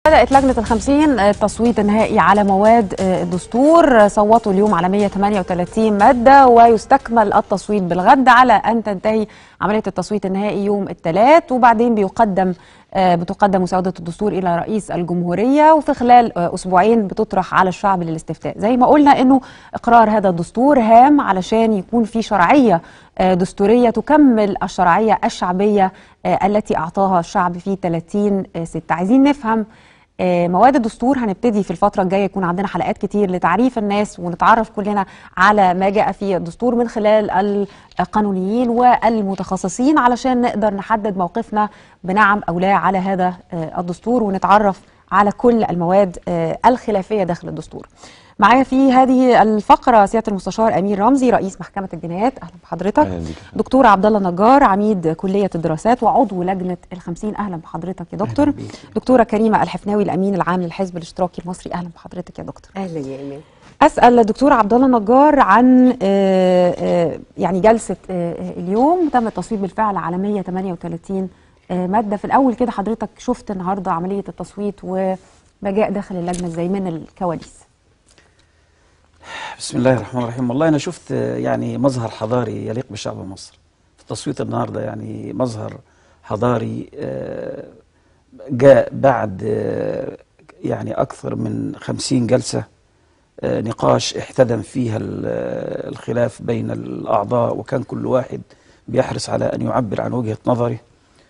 بدأت لجنة الخمسين التصويت النهائي على مواد الدستور صوتوا اليوم على 138 مادة ويستكمل التصويت بالغد على أن تنتهي عملية التصويت النهائي يوم الثلاث وبعدين بيقدم بتقدم مسودة الدستور إلى رئيس الجمهورية وفي خلال أسبوعين بتطرح على الشعب للاستفتاء زي ما قلنا أنه إقرار هذا الدستور هام علشان يكون في شرعية دستورية تكمل الشرعية الشعبية التي أعطاها الشعب في 30 ستة عايزين نفهم مواد الدستور هنبتدي في الفترة الجاية يكون عندنا حلقات كتير لتعريف الناس ونتعرف كلنا على ما جاء في الدستور من خلال القانونيين والمتخصصين علشان نقدر نحدد موقفنا بنعم أو لا على هذا الدستور ونتعرف على كل المواد الخلافية داخل الدستور معايا في هذه الفقرة سيادة المستشار أمير رمزي رئيس محكمة الجنايات أهلا بحضرتك دكتور عبد الله نجار عميد كلية الدراسات وعضو لجنة الخمسين أهلا بحضرتك يا دكتور دكتورة كريمة الحفناوي الأمين العام للحزب الاشتراكي المصري أهلا بحضرتك يا دكتور أهلا يا إيمان أسأل الدكتور عبد الله نجار عن يعني جلسة اليوم تم التصويت بالفعل على 138 مادة في الأول كده حضرتك شفت النهاردة عملية التصويت وما جاء داخل اللجنة ازاي من الكواليس بسم الله الرحمن الرحيم والله أنا شفت يعني مظهر حضاري يليق بشعب مصر في التصويت النهاردة يعني مظهر حضاري جاء بعد يعني أكثر من خمسين جلسة نقاش احتدم فيها الخلاف بين الأعضاء وكان كل واحد بيحرص على أن يعبر عن وجهة نظره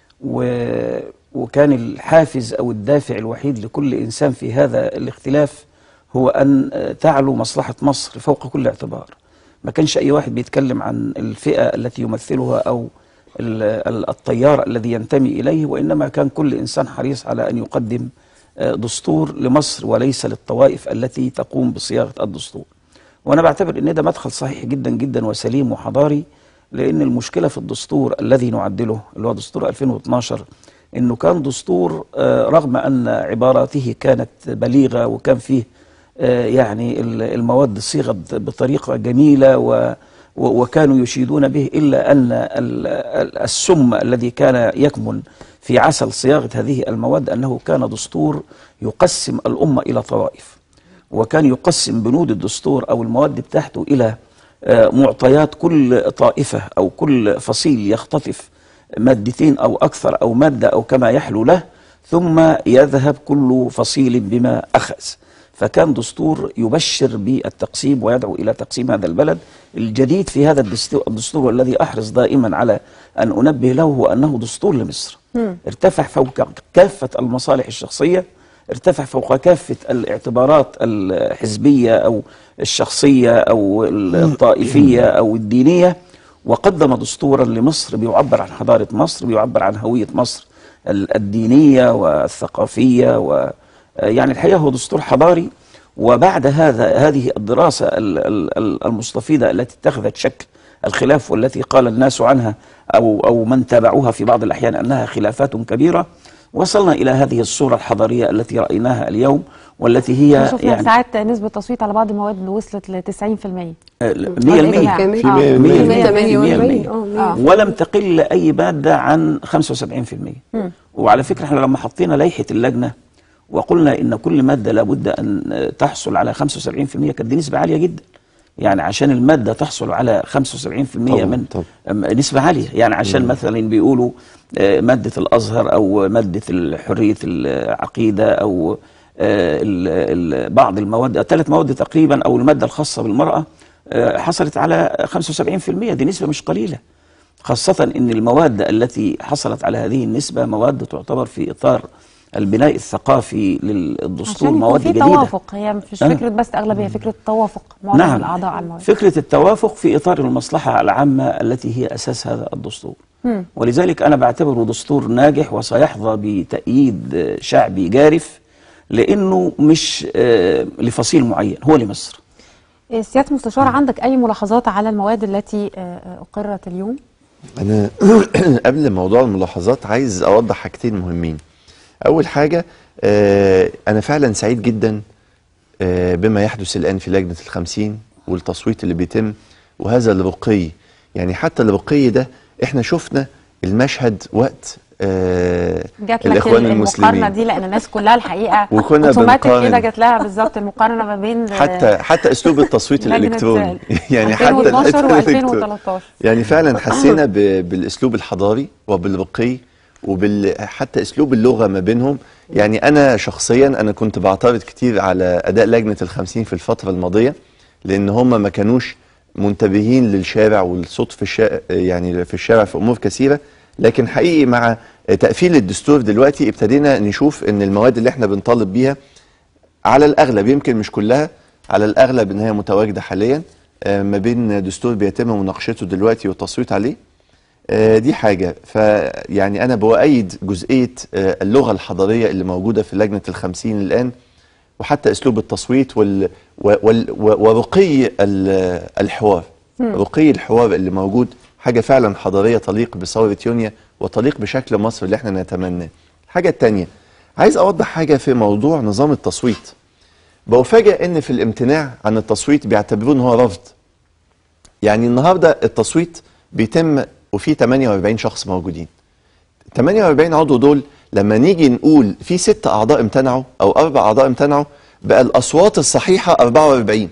وكان الحافز أو الدافع الوحيد لكل إنسان في هذا الاختلاف هو أن تعلو مصلحة مصر فوق كل اعتبار ما كانش أي واحد بيتكلم عن الفئة التي يمثلها أو التيار الذي ينتمي إليه وإنما كان كل إنسان حريص على أن يقدم دستور لمصر وليس للطوائف التي تقوم بصياغة الدستور وأنا بعتبر أن ده مدخل صحيح جدا جدا وسليم وحضاري لأن المشكلة في الدستور الذي نعدله اللي هو دستور 2012 أنه كان دستور رغم أن عباراته كانت بليغة وكان فيه يعني المواد صيغت بطريقة جميلة و وكانوا يشيدون به إلا أن السم الذي كان يكمن في عسل صياغة هذه المواد أنه كان دستور يقسم الأمة إلى طوائف وكان يقسم بنود الدستور أو المواد بتاعته إلى معطيات كل طائفة أو كل فصيل يختطف مادتين أو أكثر أو مادة أو كما يحلو له ثم يذهب كل فصيل بما أخذ فكان دستور يبشر بالتقسيم ويدعو إلى تقسيم هذا البلد الجديد في هذا الدستور والذي أحرص دائما على أن أنبه له هو أنه دستور لمصر ارتفع فوق كافة المصالح الشخصية ارتفع فوق كافة الاعتبارات الحزبية أو الشخصية أو الطائفية أو الدينية وقدم دستورا لمصر بيعبر عن حضارة مصر بيعبر عن هوية مصر الدينية والثقافية و يعني الحقيقة هو دستور حضاري وبعد هذا هذه الدراسة المستفيضة التي اتخذت شكل الخلاف والتي قال الناس عنها أو, أو من تابعوها في بعض الأحيان أنها خلافات كبيرة وصلنا إلى هذه الصورة الحضارية التي رأيناها اليوم والتي هي شفنا يعني ساعات نسبة تصويت على بعض المواد اللي وصلت ل 90% 100% ولم تقل أي مادة عن 75% وعلى فكرة احنا لما حطينا لائحة اللجنة وقلنا ان كل ماده لابد ان تحصل على 75% كانت دي نسبه عاليه جدا يعني عشان الماده تحصل على 75% طبعا من طبعا. نسبه عاليه يعني عشان مم. مثلا بيقولوا ماده الازهر او ماده حريه العقيده او بعض المواد ثلاث مواد تقريبا او الماده الخاصه بالمراه حصلت على 75% دي نسبه مش قليله خاصه ان المواد التي حصلت على هذه النسبه مواد تعتبر في اطار البناء الثقافي للدستور مواد في جديده توافق هي مش أه؟ فكره بس اغلبيه فكره توافق معظم نعم الاعضاء على المواد فكره التوافق في اطار المصلحه العامه التي هي اساس هذا الدستور م. ولذلك انا بعتبره دستور ناجح وسيحظى بتأييد شعبي جارف لانه مش آه لفصيل معين هو لمصر سياده المستشار عندك اي ملاحظات على المواد التي اقرت اليوم انا قبل موضوع الملاحظات عايز اوضح حاجتين مهمين اول حاجه آه انا فعلا سعيد جدا آه بما يحدث الان في لجنه الخمسين والتصويت اللي بيتم وهذا الرقي يعني حتى الرقي ده احنا شفنا المشهد وقت آه جات لك الاخوان المقارنه المسلمين دي لان الناس كلها الحقيقه وكنا اوتوماتيك بنقارن. كده جات لها بالظبط المقارنه ما بين حتى حتى اسلوب التصويت لجنة الالكتروني يعني حتى 2012 الإلكتروني. و2013 يعني فعلا حسينا ب- بالاسلوب الحضاري وبالرقي وبال حتى اسلوب اللغه ما بينهم يعني انا شخصيا انا كنت بعترض كتير على اداء لجنه الخمسين في الفتره الماضيه لان هم ما كانوش منتبهين للشارع والصوت في الشارع يعني في الشارع في امور كثيره لكن حقيقي مع تقفيل الدستور دلوقتي ابتدينا نشوف ان المواد اللي احنا بنطالب بيها على الاغلب يمكن مش كلها على الاغلب ان هي متواجده حاليا آه، ما بين دستور بيتم مناقشته دلوقتي والتصويت عليه آه، دي حاجه فيعني انا بؤيد جزئيه آه، اللغه الحضاريه اللي موجوده في لجنه الخمسين الان وحتى اسلوب التصويت وال و- وال و- ورقي ال- الحوار رقي الحوار اللي موجود حاجه فعلا حضاريه تليق بثوره يونيو وتليق بشكل مصر اللي احنا نتمناه الحاجه الثانيه عايز اوضح حاجه في موضوع نظام التصويت بفاجئ ان في الامتناع عن التصويت بيعتبروه ان هو رفض يعني النهارده التصويت بيتم وفي 48 شخص موجودين 48 عضو دول لما نيجي نقول في ست اعضاء امتنعوا او اربع اعضاء امتنعوا بقى الاصوات الصحيحه 44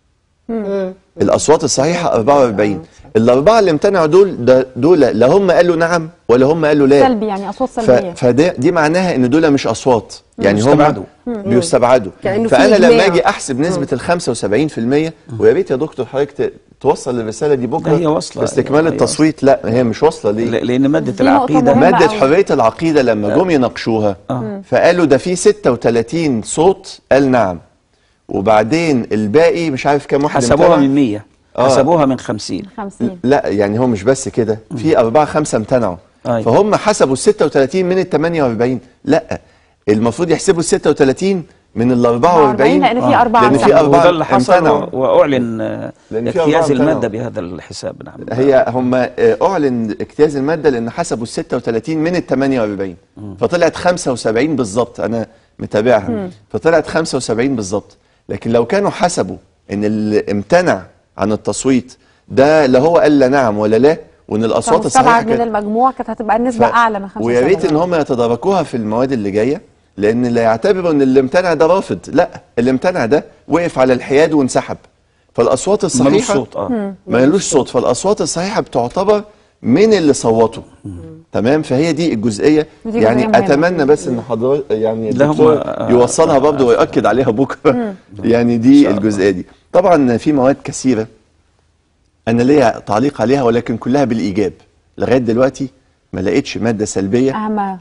الاصوات الصحيحه 44 الاربعه اللي امتنعوا دول ده دول لا هم قالوا نعم ولا هم قالوا لا سلبي يعني اصوات ف- سلبيه فده دي معناها ان دول مش اصوات يعني هم بيستبعدوا. بيستبعدوا كأنه في فانا لما إجماع. اجي احسب نسبه ال 75% ويا ريت يا دكتور حضرتك ت- توصل الرساله دي بكره ده هي واصلة. في استكمال هي التصويت لا هي مش واصله ليه ل- لان ماده دي نقطة العقيده مهمة. مادة أوي. حرية العقيدة لما جم يناقشوها آه. فقالوا ده في 36 صوت قال نعم وبعدين الباقي مش عارف كام واحد حسبوها امتنع. من 100 آه. حسبوها من 50 50 لا يعني هو مش بس كده في أربعة خمسة امتنعوا أيوة. فهم حسبوا ال 36 من ال 48 لا المفروض يحسبوا ال 36 من ال 44 لان في اربعه لأن في امتنعوا. أربعة وده اللي حصل امتنعوا. و- واعلن آه، لأن في اجتياز أربعة الماده امتنعوا. بهذا الحساب نعم هي هم آه، اعلن اجتياز الماده لان حسبوا ال 36 من ال 48 فطلعت 75 بالظبط انا متابعها فطلعت 75 بالظبط لكن لو كانوا حسبوا ان اللي امتنع عن التصويت ده لا هو قال لا نعم ولا لا وان الاصوات الصحيحه فمستبعد من كانت- المجموع كانت هتبقى النسبه ف- اعلى من 75 ويا ريت ان هم يتداركوها في المواد اللي جايه لان لا يعتبروا ان اللي امتنع ده رافض لا اللي امتنع ده وقف على الحياد وانسحب فالاصوات الصحيحه ملوش صوت اه ملوش صوت فالاصوات الصحيحه بتعتبر من اللي صوتوا تمام فهي دي الجزئيه ودي يعني جزئية مهمة. اتمنى بس ان حضرتك يعني لا هم- الدكتور آه، يوصلها برضه ويؤكد عليها بكره يعني دي الجزئيه دي طبعا في مواد كثيره انا ليا تعليق عليها ولكن كلها بالايجاب لغايه دلوقتي ما لقيتش ماده سلبيه اهمها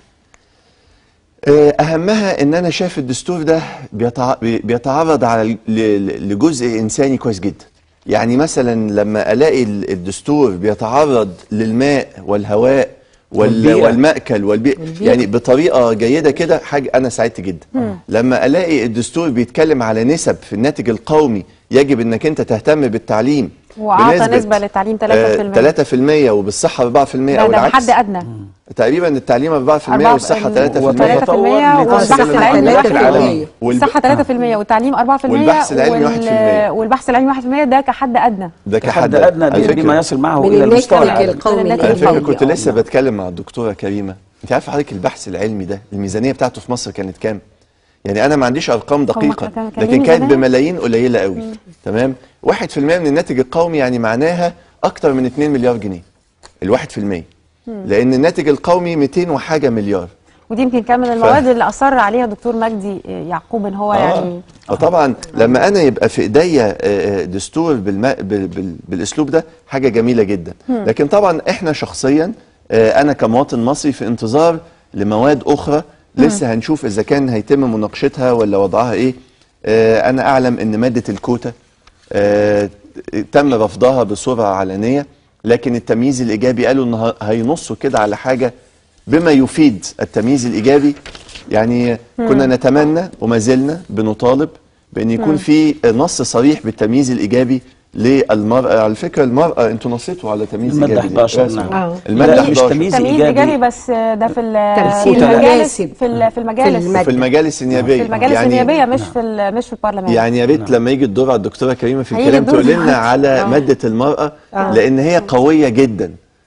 آه، اهمها ان انا شايف الدستور ده بيتع... بي- بيتعرض على ل- ل- لجزء انساني كويس جدا يعني مثلا لما الاقي ال- الدستور بيتعرض للماء والهواء وال... والبيئة. والمأكل والبيئة يعني بطريقة جيدة كده حاجة أنا سعدت جدا لما ألاقي الدستور بيتكلم على نسب في الناتج القومي يجب أنك أنت تهتم بالتعليم وأعطى بنسبة، نسبة للتعليم 3%. آه، 3% وبالصحة 4% ده أو ده العكس حد ادنى تقريبا التعليم 4% أربعة- والصحة 3% هو 3% تطور والبحث لتصل العلمي للمعدلات 3%. العالمية الصحة 3% والتعليم 4% والبحث العلمي وال- 1%. والبحث العلمي 1% ده كحد ادنى ده كحد ادنى على دي فكرة- بما يصل معه من الى المستوى الناتج العالمي القومي من على الناتج فكره القومي. كنت لسه بتكلم مع الدكتوره كريمه انت عارفه حضرتك البحث العلمي ده الميزانيه بتاعته في مصر كانت كام يعني انا ما عنديش ارقام دقيقه كان- كان ليه لكن كانت ميزانية؟ بملايين قليله قوي تمام 1% من الناتج القومي يعني معناها اكتر من 2 مليار جنيه الواحد في المية لان الناتج القومي 200 وحاجه مليار ودي يمكن كان من المواد اللي اصر عليها دكتور مجدي يعقوب ان هو يعني فطبعا لما انا يبقى في ايديا آه، آه، دستور بالما بال بال بالاسلوب ده حاجه جميله جدا لكن طبعا احنا شخصيا آه، انا كمواطن مصري في انتظار لمواد اخرى لسه هنشوف اذا كان هيتم مناقشتها ولا وضعها ايه آه، انا اعلم ان ماده الكوتا آه، تم رفضها بصوره علنيه لكن التمييز الايجابي قالوا ان ه- هينصوا كده على حاجه بما يفيد التمييز الايجابي يعني كنا نتمنى وما زلنا بنطالب بان يكون في نص صريح بالتمييز الايجابي للمراه على فكره المراه انتوا نصيتوا على تمييز المادة ايجابي 11 رسمي. نعم. آه. الماده لا، مش 11 تمييز تمييز إيجابي. ايجابي بس ده في ال- تمثيل في المجالس مناسب. في ال- في المجالس في في المجالس النيابيه في المجالس يعني النيابيه مش في ال- مش في البرلمان يعني يا ريت لما يجي الدور على الدكتوره كريمه في هيجي الكلام الدور تقول لنا دلوقتي. على آه. ماده المراه آه. لان هي قويه جدا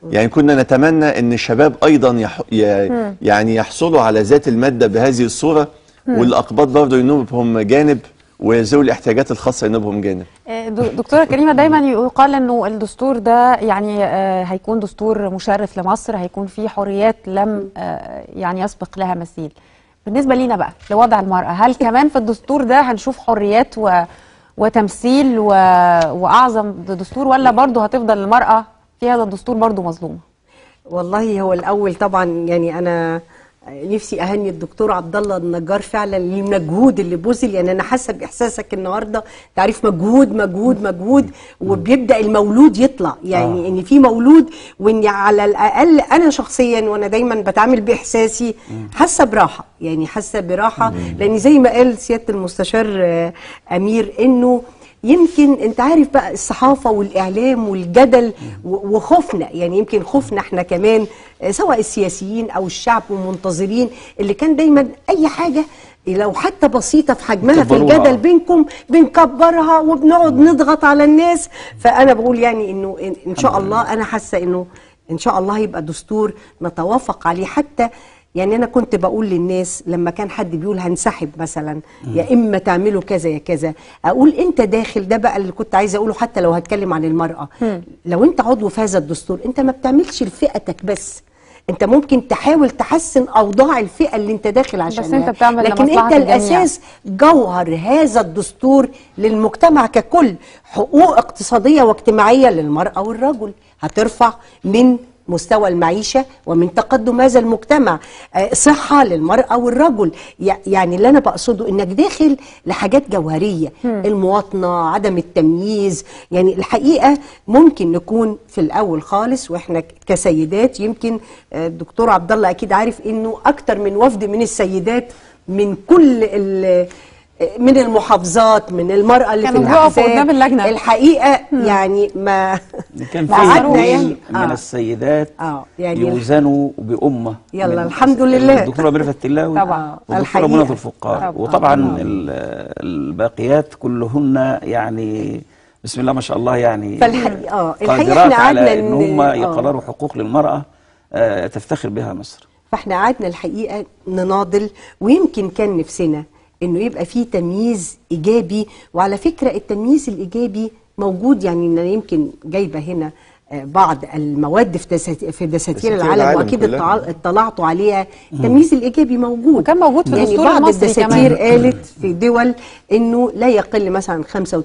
يعني كنا نتمنى ان الشباب ايضا يح... ي... يعني يحصلوا على ذات الماده بهذه الصوره والاقباط برضه ينوبهم جانب وذوي الاحتياجات الخاصه ينوبهم جانب آه، د- دكتورة كريمة دايما يقال انه الدستور ده يعني آه، هيكون دستور مشرف لمصر هيكون فيه حريات لم آه، يعني يسبق لها مثيل بالنسبة لينا بقى لوضع المرأة هل كمان في الدستور ده هنشوف حريات و وتمثيل و... واعظم دستور ولا برضه هتفضل المرأة في هذا الدستور برضه مظلومة والله هو الاول طبعا يعني انا نفسي اهني الدكتور عبد الله النجار فعلا للمجهود اللي بذل يعني انا حاسه باحساسك النهارده تعريف مجهود مجهود مجهود وبيبدا المولود يطلع يعني آه. ان في مولود وان على الاقل انا شخصيا وانا دايما بتعامل باحساسي حاسه براحه يعني حاسه براحه لان زي ما قال سياده المستشار آه، امير انه يمكن انت عارف بقى الصحافه والاعلام والجدل و- وخوفنا يعني يمكن خوفنا احنا كمان آه، سواء السياسيين او الشعب ومنتظرين اللي كان دايما اي حاجه لو حتى بسيطه في حجمها في كبروها. الجدل بينكم بنكبرها وبنقعد نضغط على الناس فانا بقول يعني انه ان, إن شاء الله انا حاسه انه ان شاء الله يبقى دستور نتوافق عليه حتى يعني انا كنت بقول للناس لما كان حد بيقول هنسحب مثلا يا اما تعملوا كذا يا كذا اقول انت داخل ده بقى اللي كنت عايزه اقوله حتى لو هتكلم عن المراه لو انت عضو في هذا الدستور انت ما بتعملش لفئتك بس انت ممكن تحاول تحسن اوضاع الفئه اللي انت داخل عشانها انت بتعمل لكن لمصلحة انت الجميع. الاساس جوهر هذا الدستور للمجتمع ككل حقوق اقتصادية واجتماعية للمرأة والرجل هترفع من مستوى المعيشة ومن تقدم هذا المجتمع آه، صحة للمرأة والرجل يع- يعني اللي أنا بقصده إنك داخل لحاجات جوهرية المواطنة عدم التمييز يعني الحقيقة ممكن نكون في الأول خالص وإحنا ك- كسيدات يمكن آه، الدكتور عبد الله أكيد عارف إنه أكتر من وفد من السيدات من كل ال- من المحافظات من المرأة اللي في كانوا بيقفوا الأحزاب قدام اللجنة. الحقيقة يعني ما كان في قعدنا اثنين يعني- من آه. السيدات آه، يعني يوزنوا بأمة يلا، من الحمد لله. الدكتورة ميرفت التلاوي طبعا. والدكتورة الحقيقة. منى الفقار طبعا. وطبعا ال- الباقيات كلهن يعني بسم الله ما شاء الله يعني فالحقيقة- آه، الحقيقة قادرات إحنا على قعدنا ان ن- هم آه. يقرروا حقوق للمرأة آه، تفتخر بها مصر فاحنا قعدنا الحقيقه نناضل ويمكن كان نفسنا انه يبقى في تمييز ايجابي وعلى فكره التمييز الايجابي موجود يعني انا يمكن جايبه هنا آه، بعض المواد في دسات- في دساتير دساتير العالم العالم واكيد كلها. اطلع- اطلعتوا عليها التمييز الايجابي موجود وكان موجود في يعني الدستور بعض المصري الدساتير كمان. قالت في دول انه لا يقل مثلا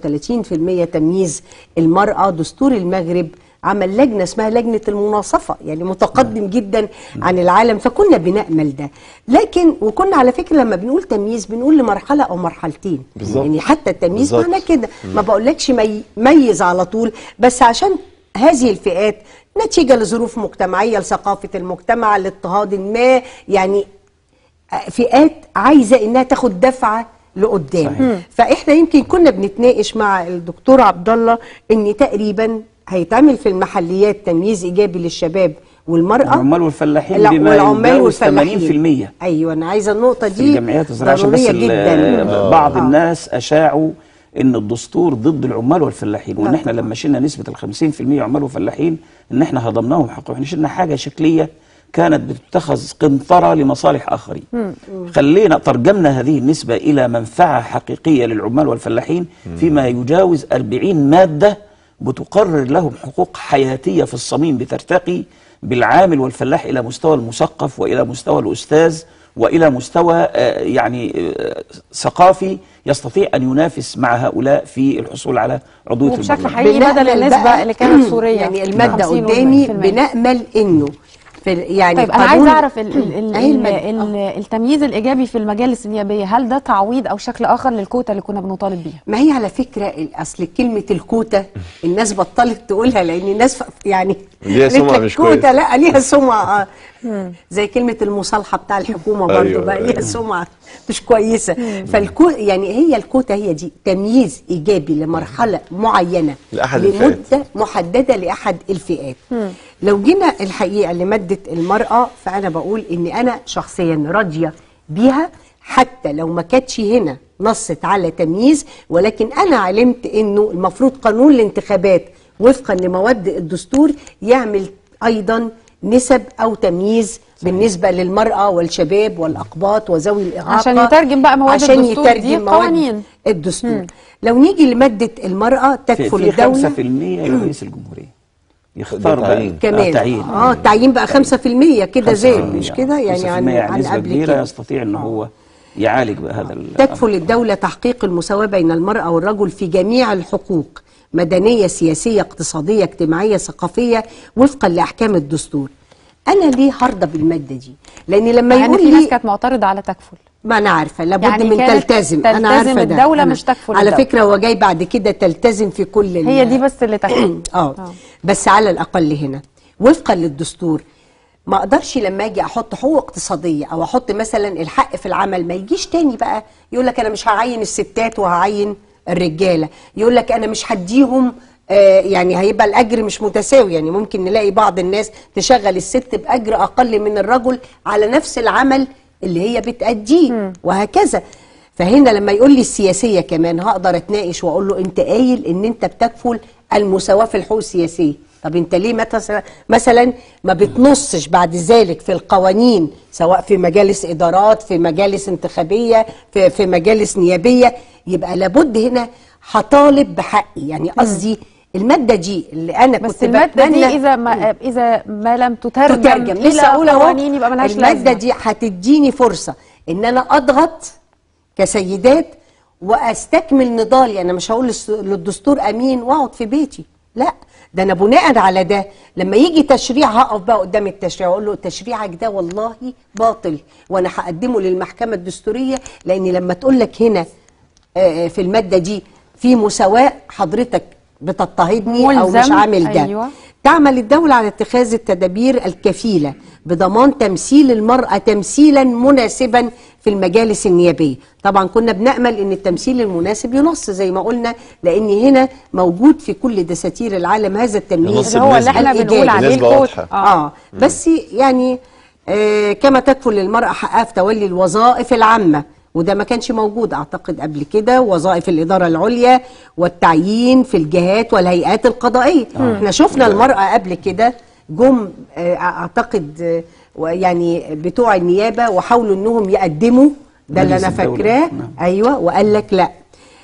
35% تمييز المراه دستور المغرب عمل لجنه اسمها لجنه المناصفه يعني متقدم جدا عن العالم فكنا بنامل ده لكن وكنا على فكره لما بنقول تمييز بنقول لمرحله او مرحلتين بالظبط. يعني حتى التمييز بالظبط. معناه كده ما بقولكش مي ميز على طول بس عشان هذه الفئات نتيجه لظروف مجتمعيه لثقافه المجتمع لاضطهاد ما يعني فئات عايزه انها تاخد دفعه لقدام صحيح. فاحنا يمكن كنا بنتناقش مع الدكتور عبد الله ان تقريبا هيتعمل في المحليات تمييز ايجابي للشباب والمراه العمال والفلاحين لا، بما والعمال يتجاوز والفلاحين 80% ايوه انا عايزه النقطه في دي الجمعيات الزراعيه عشان بس ضروريه ال- جدا بعض آه. الناس اشاعوا ان الدستور ضد العمال والفلاحين وان لا احنا طبعا. لما شلنا نسبه ال 50% عمال وفلاحين ان احنا هضمناهم حقهم احنا شلنا حاجه شكليه كانت بتتخذ قنطره لمصالح اخرين خلينا ترجمنا هذه النسبه الى منفعه حقيقيه للعمال والفلاحين فيما يجاوز 40 ماده بتقرر لهم حقوق حياتيه في الصميم بترتقي بالعامل والفلاح الى مستوى المثقف والى مستوى الاستاذ والى مستوى آه، يعني آه، ثقافي يستطيع ان ينافس مع هؤلاء في الحصول على عضويه وبشكل البرلمان. حقيقي بدل بنأمل النسبة بقى- اللي كانت سورية يعني الماده 50 قدامي و 80%. بنامل انه في ال- يعني طيب انا قانون- عايزه اعرف ال ال ال أهي ال المادة. ال التمييز الايجابي في المجالس النيابيه هل ده تعويض او شكل اخر للكوتا اللي كنا بنطالب بيها ما هي على فكره ال- اصل كلمه الكوتا الناس بطلت تقولها لان الناس ف- يعني ليها قالت سمعة لك مش كوتا كويسة. لا ليها سمعه آه. زي كلمه المصالحه بتاع الحكومه برضو أيوة، بقى ليها أيوة. سمعه مش كويسه فالكو يعني هي الكوتا هي دي تمييز ايجابي لمرحله معينه لأحد الفئات. لمده محدده لاحد الفئات لو جينا الحقيقه لماده المراه فانا بقول ان انا شخصيا راضيه بيها حتى لو ما كانتش هنا نصت على تمييز ولكن انا علمت انه المفروض قانون الانتخابات وفقا لمواد الدستور يعمل ايضا نسب او تمييز بالنسبه للمراه والشباب والاقباط وذوي الاعاقه عشان يترجم بقى مواد عشان الدستور دي يترجم مواد قوانين. الدستور لو نيجي لماده المراه في, تكفل في الدوله 5% لرئيس الجمهوريه يختار ده بقى تعيين. كمان آه تعيين اه التعيين بقى 5% كده زاد 5% مش كده يعني 5% عن عن نسبة قبل كبيرة كده يستطيع ان هو يعالج بقى هذا ال- تكفل الدولة تحقيق المساواة بين المرأة والرجل في جميع الحقوق مدنية سياسية اقتصادية اجتماعية ثقافية وفقا لأحكام الدستور أنا ليه هرضى بالمادة دي لأن لما مع ان يقول في ناس لي كانت معترضه على تكفل ما أنا عارفة لابد يعني من كانت تلتزم أنا تلتزم عارفة ده الدولة أنا مش تكفل على الدولة. فكرة هو جاي بعد كده تلتزم في كل ال- هي دي بس اللي تكفل اه بس على الاقل هنا وفقا للدستور ما اقدرش لما اجي احط حقوق اقتصاديه او احط مثلا الحق في العمل ما يجيش تاني بقى يقول لك انا مش هعين الستات وهعين الرجاله يقول لك انا مش هديهم آه يعني هيبقى الاجر مش متساوي يعني ممكن نلاقي بعض الناس تشغل الست باجر اقل من الرجل على نفس العمل اللي هي بتأديه وهكذا فهنا لما يقول لي السياسيه كمان هقدر اتناقش واقول له انت قايل ان انت بتكفل المساواه في الحقوق السياسيه طب انت ليه متس- مثلا ما بتنصش بعد ذلك في القوانين سواء في مجالس ادارات في مجالس انتخابيه في, في مجالس نيابيه يبقى لابد هنا هطالب بحقي يعني قصدي الماده دي اللي انا بس كنت الماده دي بتمنى- اذا ما اذا ما لم تترجم, تترجم الى لسه اقول اهو قوانين يبقى ملهاش الماده لازمه دي هتديني فرصه ان انا اضغط كسيدات واستكمل نضالي انا مش هقول للس- للدستور امين واقعد في بيتي لا ده انا بناء على ده لما يجي تشريع هقف بقى قدام التشريع واقول له تشريعك ده والله باطل وانا هقدمه للمحكمه الدستوريه لان لما تقول لك هنا آه، في الماده دي في مساواه حضرتك بتضطهدني او مش ملزم، عامل ده أيوة. تعمل الدولة على اتخاذ التدابير الكفيلة بضمان تمثيل المرأة تمثيلا مناسبا في المجالس النيابية طبعا كنا بنأمل ان التمثيل المناسب ينص زي ما قلنا لان هنا موجود في كل دساتير العالم هذا التمييز ينص اللي هو اللي احنا الإيجابي. بنقول عليه بنسبة الكود واضحة. اه بس يعني آه كما تكفل للمرأة حقها في تولي الوظائف العامة وده ما كانش موجود اعتقد قبل كده وظائف الإدارة العليا والتعيين في الجهات والهيئات القضائية احنا شفنا المرأة قبل كده جم آه اعتقد آه يعني بتوع النيابة وحاولوا انهم يقدموا ده اللي مجلس انا الدولة. فاكراه نعم. ايوه وقال لك لا لا،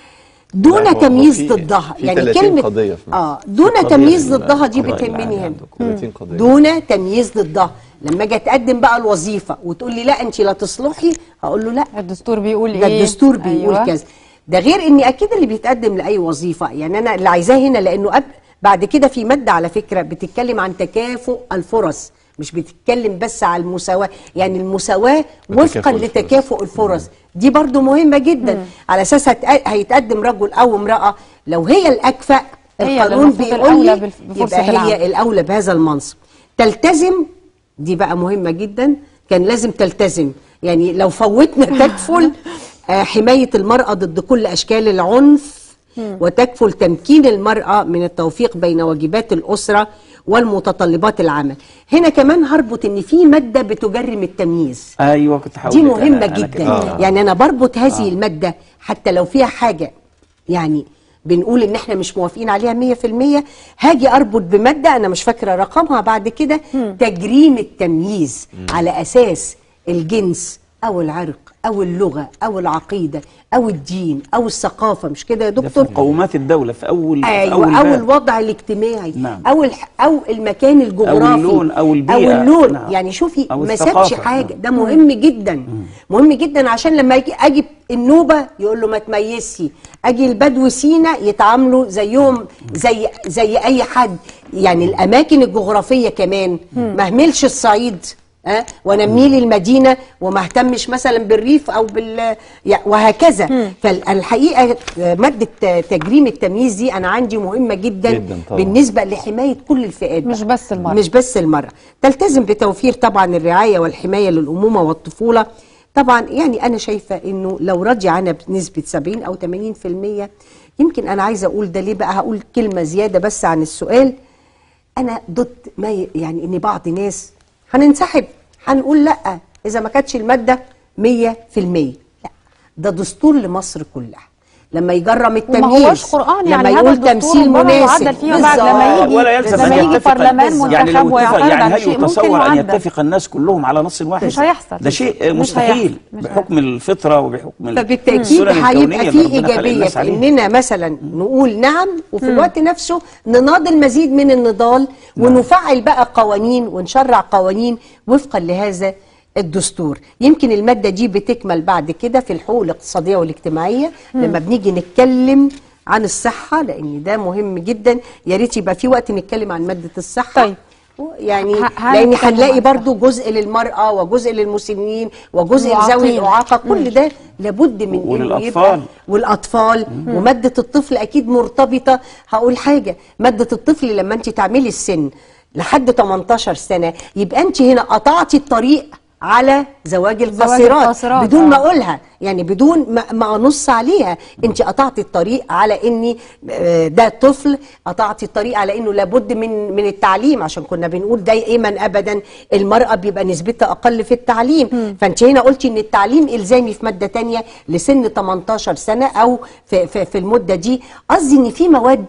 دون هو- هو تمييز في- ضدها في يعني 30 كلمة قضية في مصر. اه دون قضية تمييز في ضدها دي القضاء بتهمني العالي هنا عندكم. 30 قضية دون تمييز ضدها لما اجي اتقدم بقى الوظيفه وتقول لي لا انت لا تصلحي هقول له لا الدستور بيقول ده ايه الدستور بيقول أيوة. كذا ده غير اني اكيد اللي بيتقدم لاي وظيفه يعني انا اللي عايزاه هنا لانه قبل بعد كده في ماده على فكره بتتكلم عن تكافؤ الفرص مش بتتكلم بس على المساواه يعني المساواه وفقا وتكافؤ الفرص. لتكافؤ الفرص دي برضو مهمه جدا على اساس هتق- هيتقدم رجل او امراه لو هي الاكفأ هي اللي القانون المفروض بيقول الأولى لي بالف- بفرصة يبقى العمل. هي الاولى بهذا المنصب تلتزم دي بقى مهمه جدا كان لازم تلتزم يعني لو فوتنا تكفل آه، حمايه المراه ضد كل اشكال العنف وتكفل تمكين المراه من التوفيق بين واجبات الاسره والمتطلبات العمل هنا كمان هربط ان في ماده بتجرم التمييز ايوه كنت هقول دي لك مهمة أنا- أنا جدا كده. آه. يعني أنا بربط هذه المادة حتى لو فيها حاجة يعني بنقول إن إحنا مش موافقين عليها مية في المية هاجي أربط بمادة أنا مش فاكرة رقمها بعد كده تجريم التمييز على أساس الجنس أو العرق أو اللغة أو العقيدة أو الدين أو الثقافة مش كده يا ده في دكتور؟ مقومات الدولة في أول في ايوه أول او باب. الوضع الاجتماعي نعم. او الح... او المكان الجغرافي اللون أو البيئة. او اللون نعم. يعني شوفي أو ما الثقافة. سابش حاجه نعم. ده مهم جدا مهم جدا عشان لما اجي اجي النوبه يقول له ما تميزش اجي البدو سينا يتعاملوا زيهم زي زي اي حد يعني الاماكن الجغرافيه كمان ما اهملش الصعيد أه؟ وانمي لي المدينه وما اهتمش مثلا بالريف او بال يع- وهكذا فالحقيقه آه، ماده آه، تجريم التمييز دي انا عندي مهمه جدا, جداً طبعاً. بالنسبه لحمايه كل الفئات مش بقى. بس المرأة. مش بس المرأة تلتزم بتوفير طبعا الرعاية والحماية للأمومة والطفولة طبعا يعني أنا شايفة أنه لو رضي عنها بنسبة 70 أو 80% يمكن أنا عايزة أقول ده ليه بقى هقول كلمة زيادة بس عن السؤال أنا ضد ما ي- يعني إن بعض ناس هننسحب هنقول لأ إذا ما كانتش المادة 100% لا ده دستور لمصر كلها لما يجرم وما التمييز هوش قرآن يعني لما هذا يقول الدستور تمثيل ربما مناسب يعدل فيما بعد لما بالظبط. يجي ولا يلزم لما أن يجي يتفق برلمان الناس. يعني منتخب لو اتفق ويعترض يعني على هل شيء ممكن يتصور أن يعدل يتفق الناس كلهم على نص واحد مش هيحصل. ده شيء مش مستحيل هيحصل. مش بحكم الفطرة وبحكم فبالتاكيد السنن الكونية هيبقى اللي في ربنا خلق ايجابيه الناس في عليها. اننا مثلا نقول نعم وفي الوقت نفسه نناضل مزيد من النضال ونفعل بقى قوانين ونشرع قوانين وفقا لهذا الدستور يمكن المادة دي بتكمل بعد كده في الحقوق الاقتصادية والاجتماعية لما بنيجي نتكلم عن الصحة لأن ده مهم جدا يا ريت يبقى في وقت نتكلم عن مادة الصحة طيب. يعني ه- هنتكلم لأن عن هنلاقي الصحة. برضو جزء للمرأة وجزء للمسنين وجزء لذوي المعاقين. الإعاقة كل ده لابد من إنه وللأطفال. يبقى والاطفال وماده الطفل اكيد مرتبطه هقول حاجه ماده الطفل لما انت تعملي السن لحد 18 سنه يبقى انت هنا قطعتي الطريق على زواج القاصرات القاصرات، بدون ما آه. اقولها يعني بدون ما, ما انص عليها انت قطعتي الطريق على اني آه، ده طفل قطعتي الطريق على انه لابد من من التعليم عشان كنا بنقول دائما ابدا المراه بيبقى نسبتها اقل في التعليم فانت هنا قلتي ان التعليم الزامي في ماده تانية لسن 18 سنه او في في, في المده دي قصدي ان في مواد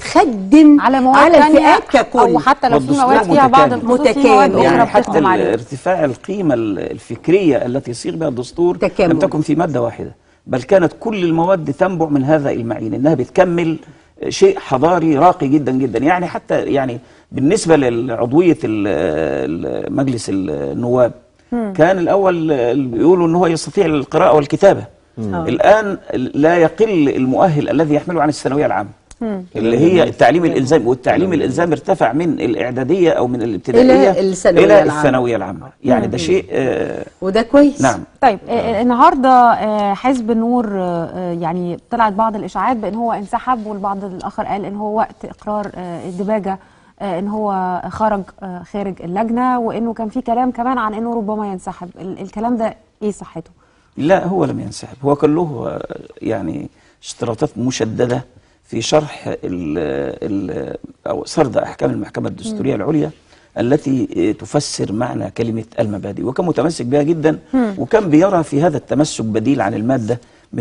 بتخدم على مواد على تانية الفئات ككل او حتى لو في والدستور مواد فيها بعض متكامل. الخصوص في مواد متكامل. اخرى يعني حتى بتخدم عليه ارتفاع القيمة الفكرية التي صيغ بها الدستور تكامل. لم تكن في مادة واحدة بل كانت كل المواد تنبع من هذا المعين انها بتكمل شيء حضاري راقي جدا جدا يعني حتى يعني بالنسبة لعضوية ال- ال- مجلس النواب كان الأول بيقولوا أنه هو يستطيع القراءة والكتابة الآن لا يقل المؤهل الذي يحمله عن الثانوية العامة اللي هي التعليم الإلزامي والتعليم الإلزامي ارتفع من الإعدادية أو من الابتدائية إلى الثانوية إلى العامة. الثانوية العامة يعني ده شيء آه وده كويس نعم طيب آه، النهارده آه، حزب النور آه، آه، يعني طلعت بعض الاشاعات بان هو انسحب والبعض الاخر قال ان هو وقت اقرار آه، الدباجه آه، ان هو خرج آه، خارج اللجنه وانه كان في كلام كمان عن انه ربما ينسحب ال- الكلام ده ايه صحته؟ لا هو لم ينسحب هو كان له آه، يعني اشتراطات مشددة في شرح ال ال أو سرد أحكام المحكمة الدستورية العليا التي آه، تفسر معنى كلمة المبادئ وكان متمسك بها جدا وكان بيرى في هذا التمسك بديل عن المادة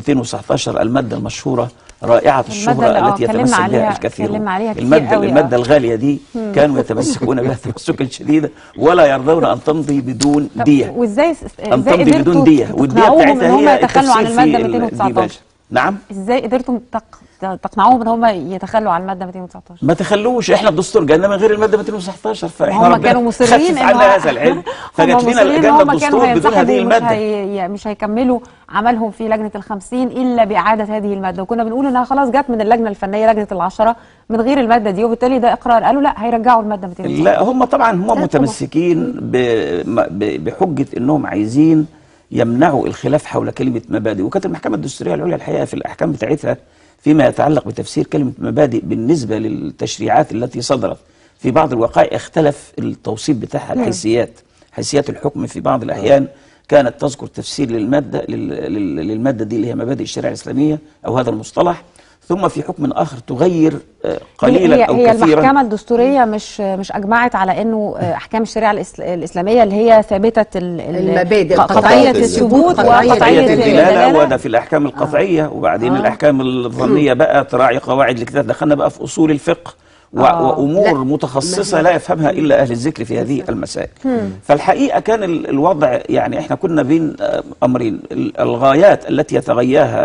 219 المادة المشهورة رائعة الشهرة اللي- آه، التي اتكلمنا يتمسك عليها- بها الكثير اتكلمنا عليها كتير المادة, قوي، آه. المادة الغالية دي كانوا يتمسكون بها تمسكا شديدا ولا يرضون أن تمضي بدون طب دية وازاي أن ازاي تمضي قدرتوا بدون دية والدية تقنعوهم ان بتاعتها هم هي يتخلوا عن التفسير في الماده 219 الديباجة. نعم ازاي قدرتم تق- تقنعوهم ان هم يتخلوا عن الماده 219 ما تخلوش احنا الدستور جالنا من غير الماده 219 فاحنا هم ربنا كانوا مصرين خفف عنا هذا العلم هم فجات لنا مصرين إن جالنا هم الدستور كانوا بدون هذه هينسحبوا ومش الماده هي مش هيكملوا عملهم في لجنه الخمسين الا باعاده هذه الماده وكنا بنقول انها خلاص جت من اللجنه الفنيه لجنه العشره من غير الماده دي وبالتالي ده اقرار قالوا لا هيرجعوا الماده 219 لا هم طبعا هم طبعا. متمسكين ب- م- ب- بحجه انهم عايزين يمنعوا الخلاف حول كلمه مبادئ وكانت المحكمه الدستوريه العليا الحقيقه في الاحكام بتاعتها فيما يتعلق بتفسير كلمه مبادئ بالنسبه للتشريعات التي صدرت في بعض الوقائع اختلف التوصيف بتاعها الحيثيات حيثيات الحكم في بعض الاحيان كانت تذكر تفسير للماده لل- لل- للماده دي اللي هي مبادئ الشريعه الاسلاميه او هذا المصطلح ثم في حكم اخر تغير آه، قليلا هي او هي كثيرا المحكمه الدستوريه مش مش اجمعت على انه احكام الشريعه الإسل- الاسلاميه اللي هي ثابته ال- ال- المبادئ، ق- قطعية قطعيه الثبوت، الثبوت قطعية وقطعيه قطعية الدلالة الدلاله وده في الأحكام القطعية وبعدين آه. الأحكام الظنية بقى تراعي قواعد الاجتهاد دخلنا بقى في أصول الفقه و- آه. وأمور لا. متخصصة لا يفهمها إلا أهل الذكر في هذه المسائل فالحقيقة كان ال- الوضع يعني إحنا كنا بين آه، أمرين ال- الغايات التي يتغياها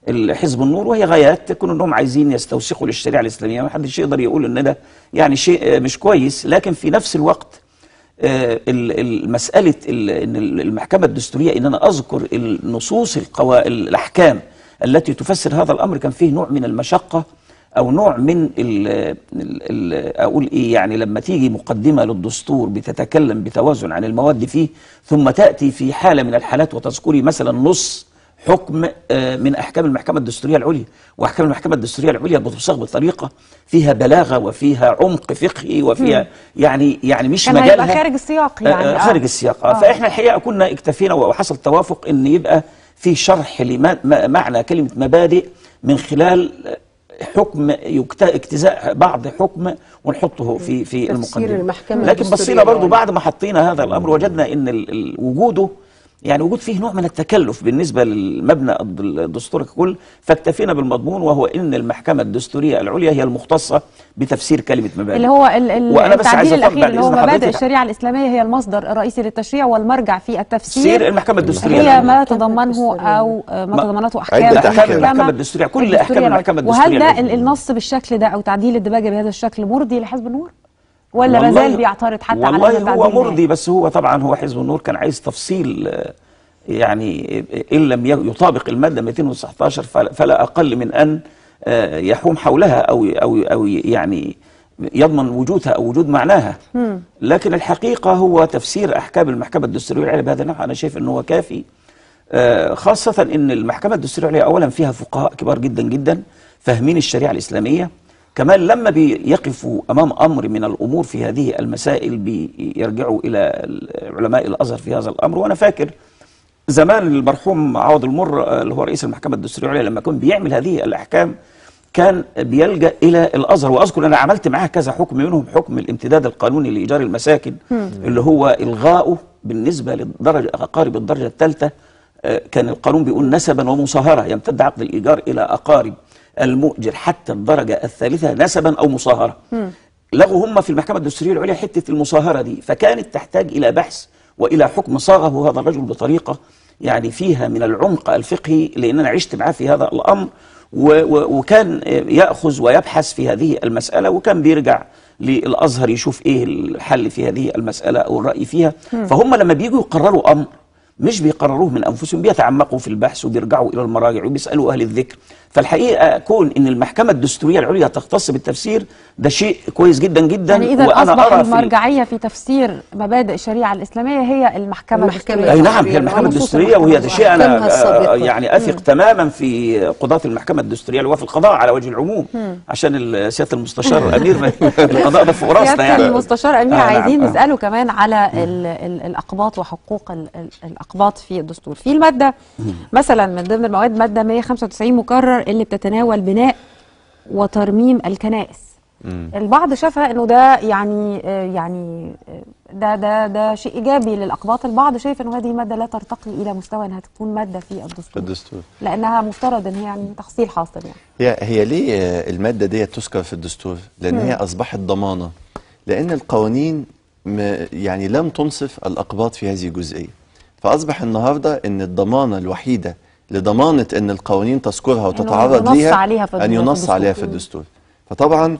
حزب النور وهي غايات تكون انهم عايزين يستوثقوا للشريعه الاسلاميه ما حدش يقدر يقول ان ده يعني شيء آه، مش كويس لكن في نفس الوقت آه، ال- ال- مسألة ال- إن ال- المحكمة الدستورية إن أنا أذكر النصوص القوا... الأحكام التي تفسر هذا الأمر كان فيه نوع من المشقة أو نوع من ال... ال... ال... أقول إيه يعني لما تيجي مقدمة للدستور بتتكلم بتوازن عن المواد فيه ثم تأتي في حالة من الحالات وتذكري مثلا نص حكم آه، من احكام المحكمه الدستوريه العليا واحكام المحكمه الدستوريه العليا بتصاغ بطريقه فيها بلاغه وفيها عمق فقهي وفيها يعني يعني مش كان مجالها هيبقى خارج السياق آه، يعني آه، خارج السياق آه. فاحنا الحقيقه كنا اكتفينا وحصل توافق ان يبقى في شرح لمعنى كلمه مبادئ من خلال حكم يكت- اجتزاء بعض حكم ونحطه في في تفسير المقدمه المحكمة لكن الدستورية بصينا برضو العليا. بعد ما حطينا هذا الامر وجدنا ان ال- ال- وجوده يعني وجود فيه نوع من التكلف بالنسبه للمبنى الد- الدستوري ككل فاكتفينا بالمضمون وهو ان المحكمه الدستوريه العليا هي المختصه بتفسير كلمه مبادئ اللي هو ال- ال- وأنا بس عايز التعديل أفهم الاخير بعد اللي هو إذن مبادئ حضرتك- الشريعه الاسلاميه هي المصدر الرئيسي للتشريع والمرجع في التفسير تفسير المحكمه الدستوريه هي العليا. ما تضمنه او آه، ما ما- تضمنته احكام عدة أحكام أحكام. المحكمة الدستورية، كل أحكام الدستورية المحكمة العليا. الدستورية وهل ده العليا. ال- النص بالشكل ده او تعديل الدباجه بهذا الشكل مرضي لحزب النور ولا ما والله- زال بيعترض حتى على والله هذا هو التعديل مرضي بس هو طبعا هو حزب النور كان عايز تفصيل آه، يعني ان لم ي- يطابق الماده 219 فلا- فلا اقل من ان آه، يحوم حولها او او او يعني يضمن وجودها او وجود معناها لكن الحقيقه هو تفسير احكام المحكمه الدستوريه العليا بهذا النحو انا شايف انه هو كافي آه، خاصة أن المحكمة الدستورية العليا أولا فيها فقهاء كبار جدا جدا فاهمين الشريعة الإسلامية كمان لما بيقفوا أمام أمر من الأمور في هذه المسائل بيرجعوا إلى علماء الأزهر في هذا الأمر وأنا فاكر زمان المرحوم عوض المر آه، اللي هو رئيس المحكمة الدستورية العليا لما كان بيعمل هذه الأحكام كان بيلجأ إلى الأزهر وأذكر أنا عملت معاه كذا حكم منهم حكم الامتداد القانوني لإيجار المساكن اللي هو إلغاؤه بالنسبة للدرجة أقارب الدرجة الثالثة آه، كان القانون بيقول نسبا ومصاهرة يمتد عقد الإيجار إلى أقارب المؤجر حتى الدرجة الثالثة نسبا أو مصاهرة لغوا هم في المحكمة الدستورية العليا حتة المصاهرة دي فكانت تحتاج إلى بحث وإلى حكم صاغه هذا الرجل بطريقة يعني فيها من العمق الفقهي لأن أنا عشت معاه في هذا الأمر و- و- وكان آه، يأخذ ويبحث في هذه المسألة وكان بيرجع للأزهر يشوف إيه الحل في هذه المسألة أو الرأي فيها فهم لما بيجوا يقرروا أمر مش بيقرروه من انفسهم بيتعمقوا في البحث وبيرجعوا الى المراجع وبيسالوا اهل الذكر فالحقيقه كون ان المحكمه الدستوريه العليا تختص بالتفسير ده شيء كويس جدا جدا يعني اذا وأنا اصبح أرى في ال- المرجعيه في تفسير مبادئ الشريعه الاسلاميه هي المحكمه المحكمة الدستوريه اي نعم هي الدستورية المحكمه ونصوص الدستوريه وهي المحكمة ده شيء انا وأحكامها السابقة. آه، يعني اثق تماما في قضاه المحكمه الدستوريه اللي هو في القضاء على وجه العموم عشان ال- سياده المستشار امير ما- القضاء ده فوق راسنا سياده يعني المستشار امير آه، نعم، عايزين آه. نساله كمان على ال ال الاقباط وحقوق ال ال الاقباط في الدستور في الماده مثلا من ضمن المواد ماده 195 مكرر اللي بتتناول بناء وترميم الكنائس البعض شافها انه ده يعني آه، يعني آه، ده ده ده شيء ايجابي للاقباط البعض شايف انه هذه الماده لا ترتقي الى مستوى انها تكون ماده في في الدستور الدستور لانها مفترض ان هي يعني تحصيل حاصل يعني هي هي ليه آه، الماده دي تذكر في الدستور؟ لان هي اصبحت ضمانه لان القوانين م- يعني لم تنصف الاقباط في هذه الجزئيه فاصبح النهارده ان الضمانه الوحيده لضمانه ان القوانين تذكرها وتتعرض ينص ليها عليها في ان الد- في ينص الدستور. عليها في الدستور فطبعا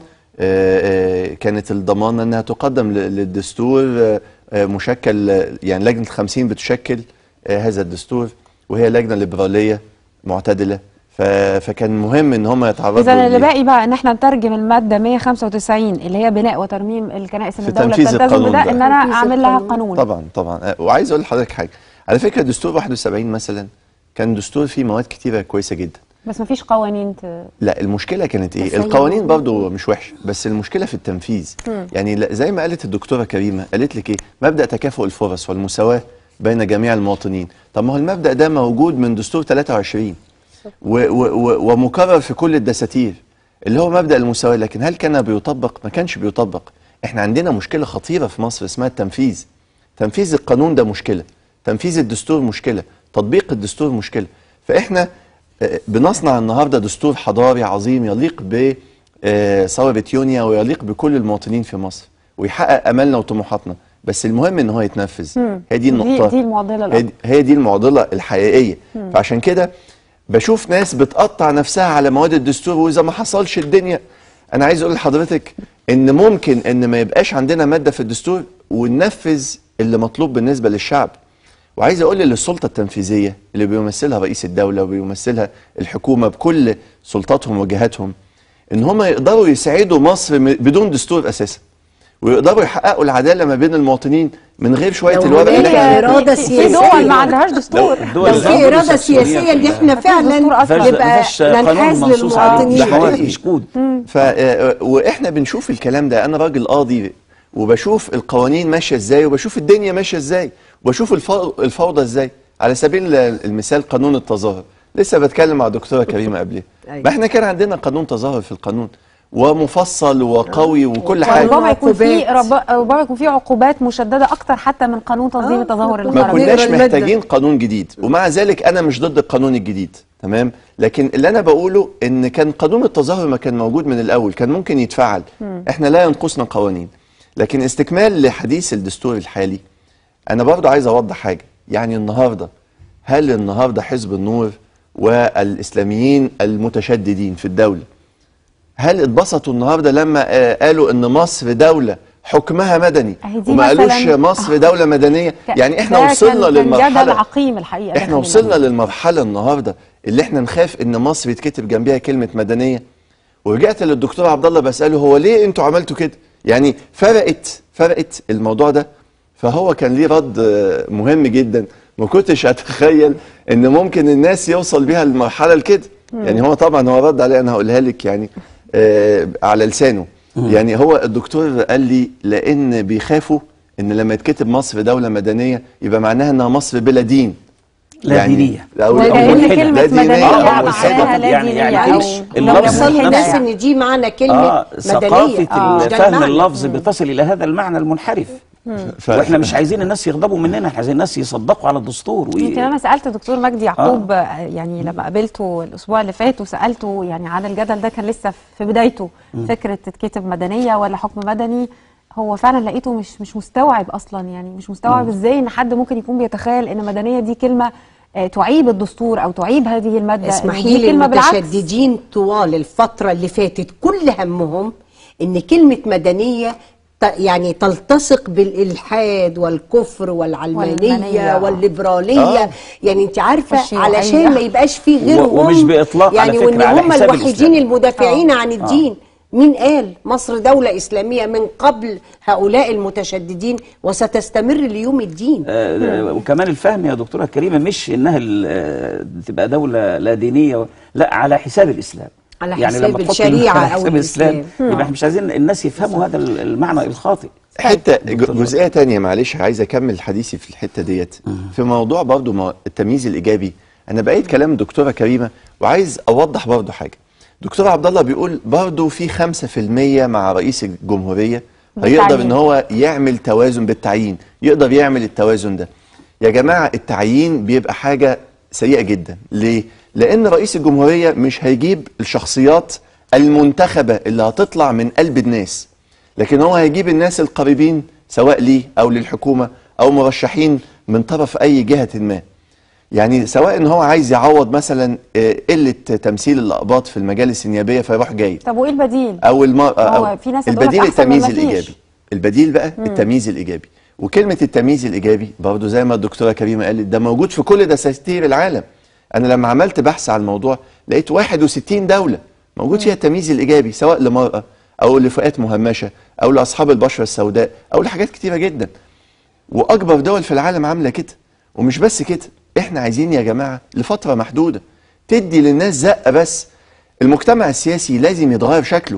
آه، آه، كانت الضمانه انها تقدم ل- للدستور آه، آه، مشكل آه، يعني لجنه الخمسين بتشكل آه، هذا الدستور وهي لجنه ليبراليه معتدله ف- فكان مهم ان هم يتعرضوا اذا اللي ليه. باقي بقى ان احنا نترجم الماده 195 اللي هي بناء وترميم الكنائس ان في الدوله تنفيذ بتلتزم القانون بده ده. ان انا تنفيذ اعمل لها القانون. قانون طبعا طبعا آه، وعايز اقول لحضرتك حاجه على فكره دستور 71 مثلا كان دستور فيه مواد كتيره كويسه جدا بس مفيش قوانين ت... لا المشكله كانت ايه بس هي القوانين موجودة. برضو مش وحشه بس المشكله في التنفيذ يعني لا- زي ما قالت الدكتوره كريمه قالت لك ايه مبدا تكافؤ الفرص والمساواه بين جميع المواطنين طب ما هو المبدا ده موجود من دستور 23 و و و ومكرر في كل الدساتير اللي هو مبدا المساواه لكن هل كان بيطبق ما كانش بيطبق احنا عندنا مشكله خطيره في مصر اسمها التنفيذ تنفيذ القانون ده مشكله تنفيذ الدستور مشكله تطبيق الدستور مشكله فاحنا آه، بنصنع النهارده دستور حضاري عظيم يليق ب آه، ثوره يونيا ويليق بكل المواطنين في مصر ويحقق املنا وطموحاتنا بس المهم ان هو يتنفذ هي دي النقطه دي المعضله هي الأكبر. دي, هي دي المعضله الحقيقيه فعشان كده بشوف ناس بتقطع نفسها على مواد الدستور واذا ما حصلش الدنيا انا عايز اقول لحضرتك ان ممكن ان ما يبقاش عندنا ماده في الدستور وننفذ اللي مطلوب بالنسبه للشعب وعايز اقول للسلطه التنفيذيه اللي بيمثلها رئيس الدوله وبيمثلها الحكومه بكل سلطاتهم وجهاتهم ان هم يقدروا يساعدوا مصر م- بدون دستور اساسا ويقدروا يحققوا العداله ما بين المواطنين من غير شويه لو الورق اللي هناك احنا إرادة في- في سياسية. دول ما عندهاش دستور الدول لو اللي في عندهم إرادة دستورية سياسية إن كلها. إحنا فعلا دستور أصلاً. مفيش- نبقى مفيش قانون ننحاز منصوص عليه ده للمواطنين حقيقي مش كود ف آه، واحنا بنشوف الكلام ده انا راجل قاضي وبشوف القوانين ماشيه ازاي وبشوف الدنيا ماشيه ازاي وبشوف الفو- الفوضى ازاي على سبيل المثال قانون التظاهر لسه بتكلم مع دكتوره كريمه قبلها أيوة. ما احنا كان عندنا قانون تظاهر في القانون ومفصل وقوي وكل حاجه ربما يكون في عقوبات. رب- ربما يكون في عقوبات مشدده اكتر حتى من قانون تنظيم آه، التظاهر ما ما الخارجي نقرا كناش المادة. محتاجين قانون جديد ومع ذلك انا مش ضد القانون الجديد تمام لكن اللي انا بقوله ان كان قانون التظاهر ما كان موجود من الاول كان ممكن يتفعل احنا لا ينقصنا قوانين لكن استكمال لحديث الدستور الحالي انا برضو عايز اوضح حاجه يعني النهارده هل النهارده حزب النور والاسلاميين المتشددين في الدوله هل اتبسطوا النهارده لما آه، قالوا ان مصر دوله حكمها مدني أهي دي وما قالوش مثلاً- مصر دوله مدنيه ك- يعني احنا ده وصلنا كان- كان للمرحله جدل عقيم الحقيقه احنا داخل وصلنا المجلس. للمرحله النهارده اللي احنا نخاف ان مصر يتكتب جنبها كلمه مدنيه ورجعت للدكتور عبد الله بساله هو ليه انتوا عملتوا كده يعني فرقت فرقت الموضوع ده فهو كان ليه رد آه، مهم جدا ما كنتش اتخيل ان ممكن الناس يوصل بيها المرحله لكده يعني هو طبعا هو رد عليه انا هقولها لك يعني آه على لسانه يعني هو الدكتور قال لي لان بيخافوا ان لما يتكتب مصر دوله مدنيه يبقى معناها انها مصر بلا دين لا دينية. أو- أو وكأن ملحدة. كلمة لا دينية. مدنية آه، معناها والسبب لا يعني- دينية يعني أو مفيش لو اللفظ وصل ملحدة الناس يعني. ان دي معنى كلمه اه مدنيه ثقافة آه، ال- ده فهم المعنى. اللفظ بتصل إلى هذا المعنى المنحرف ف- واحنا مش عايزين الناس يغضبوا مننا احنا عايزين الناس يصدقوا على الدستور وي... يمكن انا سالت الدكتور مجدي يعقوب آه. يعني لما قابلته الاسبوع اللي فات وسالته يعني عن الجدل ده كان لسه في بدايته فكره تتكتب مدنيه ولا حكم مدني هو فعلا لقيته مش مش مستوعب اصلا يعني مش مستوعب ازاي ان حد ممكن يكون بيتخيل ان مدنيه دي كلمه آه، تعيب الدستور او تعيب هذه الماده إن اسمحي دي لي كلمه بالعكس المتشددين طوال الفترة اللي فاتت كل همهم ان كلمة مدنية ت- يعني تلتصق بالإلحاد والكفر والعلمانية والمنية. والليبرالية آه. يعني انت عارفة والشيوعية. علشان ما يبقاش فيه غيرهم و- ومش بإطلاق على يعني فكرة، وان على هم حساب الوحيدين الإسلام. المدافعين آه. عن الدين مين قال مصر دولة إسلامية من قبل هؤلاء المتشددين وستستمر ليوم الدين آه، وكمان الفهم يا دكتورة كريمة مش انها ال- آه، تبقى دولة لا دينية لا على حساب الاسلام على يعني حساب لما تحط الشريعة على أو حساب الاسلام الإسلام. يبقى احنا مش عايزين الناس يفهموا هذا ال- المعنى الخاطئ حته دكتور ج- جزئيه تانية معلش عايز اكمل حديثي في الحته ديت في موضوع برضو ما- التمييز الايجابي انا بقيت كلام الدكتوره كريمه وعايز اوضح برضو حاجه دكتور عبد الله بيقول برضو في 5% مع رئيس الجمهوريه هيقدر بالتعيين. ان هو يعمل توازن بالتعيين يقدر يعمل التوازن ده يا جماعه التعيين بيبقى حاجه سيئه جدا ليه لان رئيس الجمهوريه مش هيجيب الشخصيات المنتخبه اللي هتطلع من قلب الناس لكن هو هيجيب الناس القريبين سواء ليه او للحكومه او مرشحين من طرف اي جهه ما يعني سواء ان هو عايز يعوض مثلا آه، قله تمثيل الاقباط في المجالس النيابيه فيروح جاي طب وايه البديل؟ او المرأة هو أو في ناس هتقولك البديل أحسن من التمييز مفيش. الإيجابي البديل بقى التمييز الإيجابي وكلمة التمييز الإيجابي برضو زي ما الدكتورة كريمة قالت ده موجود في كل دساتير العالم أنا لما عملت بحث على الموضوع لقيت 61 دولة موجود فيها التمييز الإيجابي سواء لمرأة أو لفئات مهمشة أو لأصحاب البشرة السوداء أو لحاجات كتيرة جدا واكبر دول في العالم عامله كده ومش بس كده احنا عايزين يا جماعه لفتره محدوده تدي للناس زقه بس المجتمع السياسي لازم يتغير شكله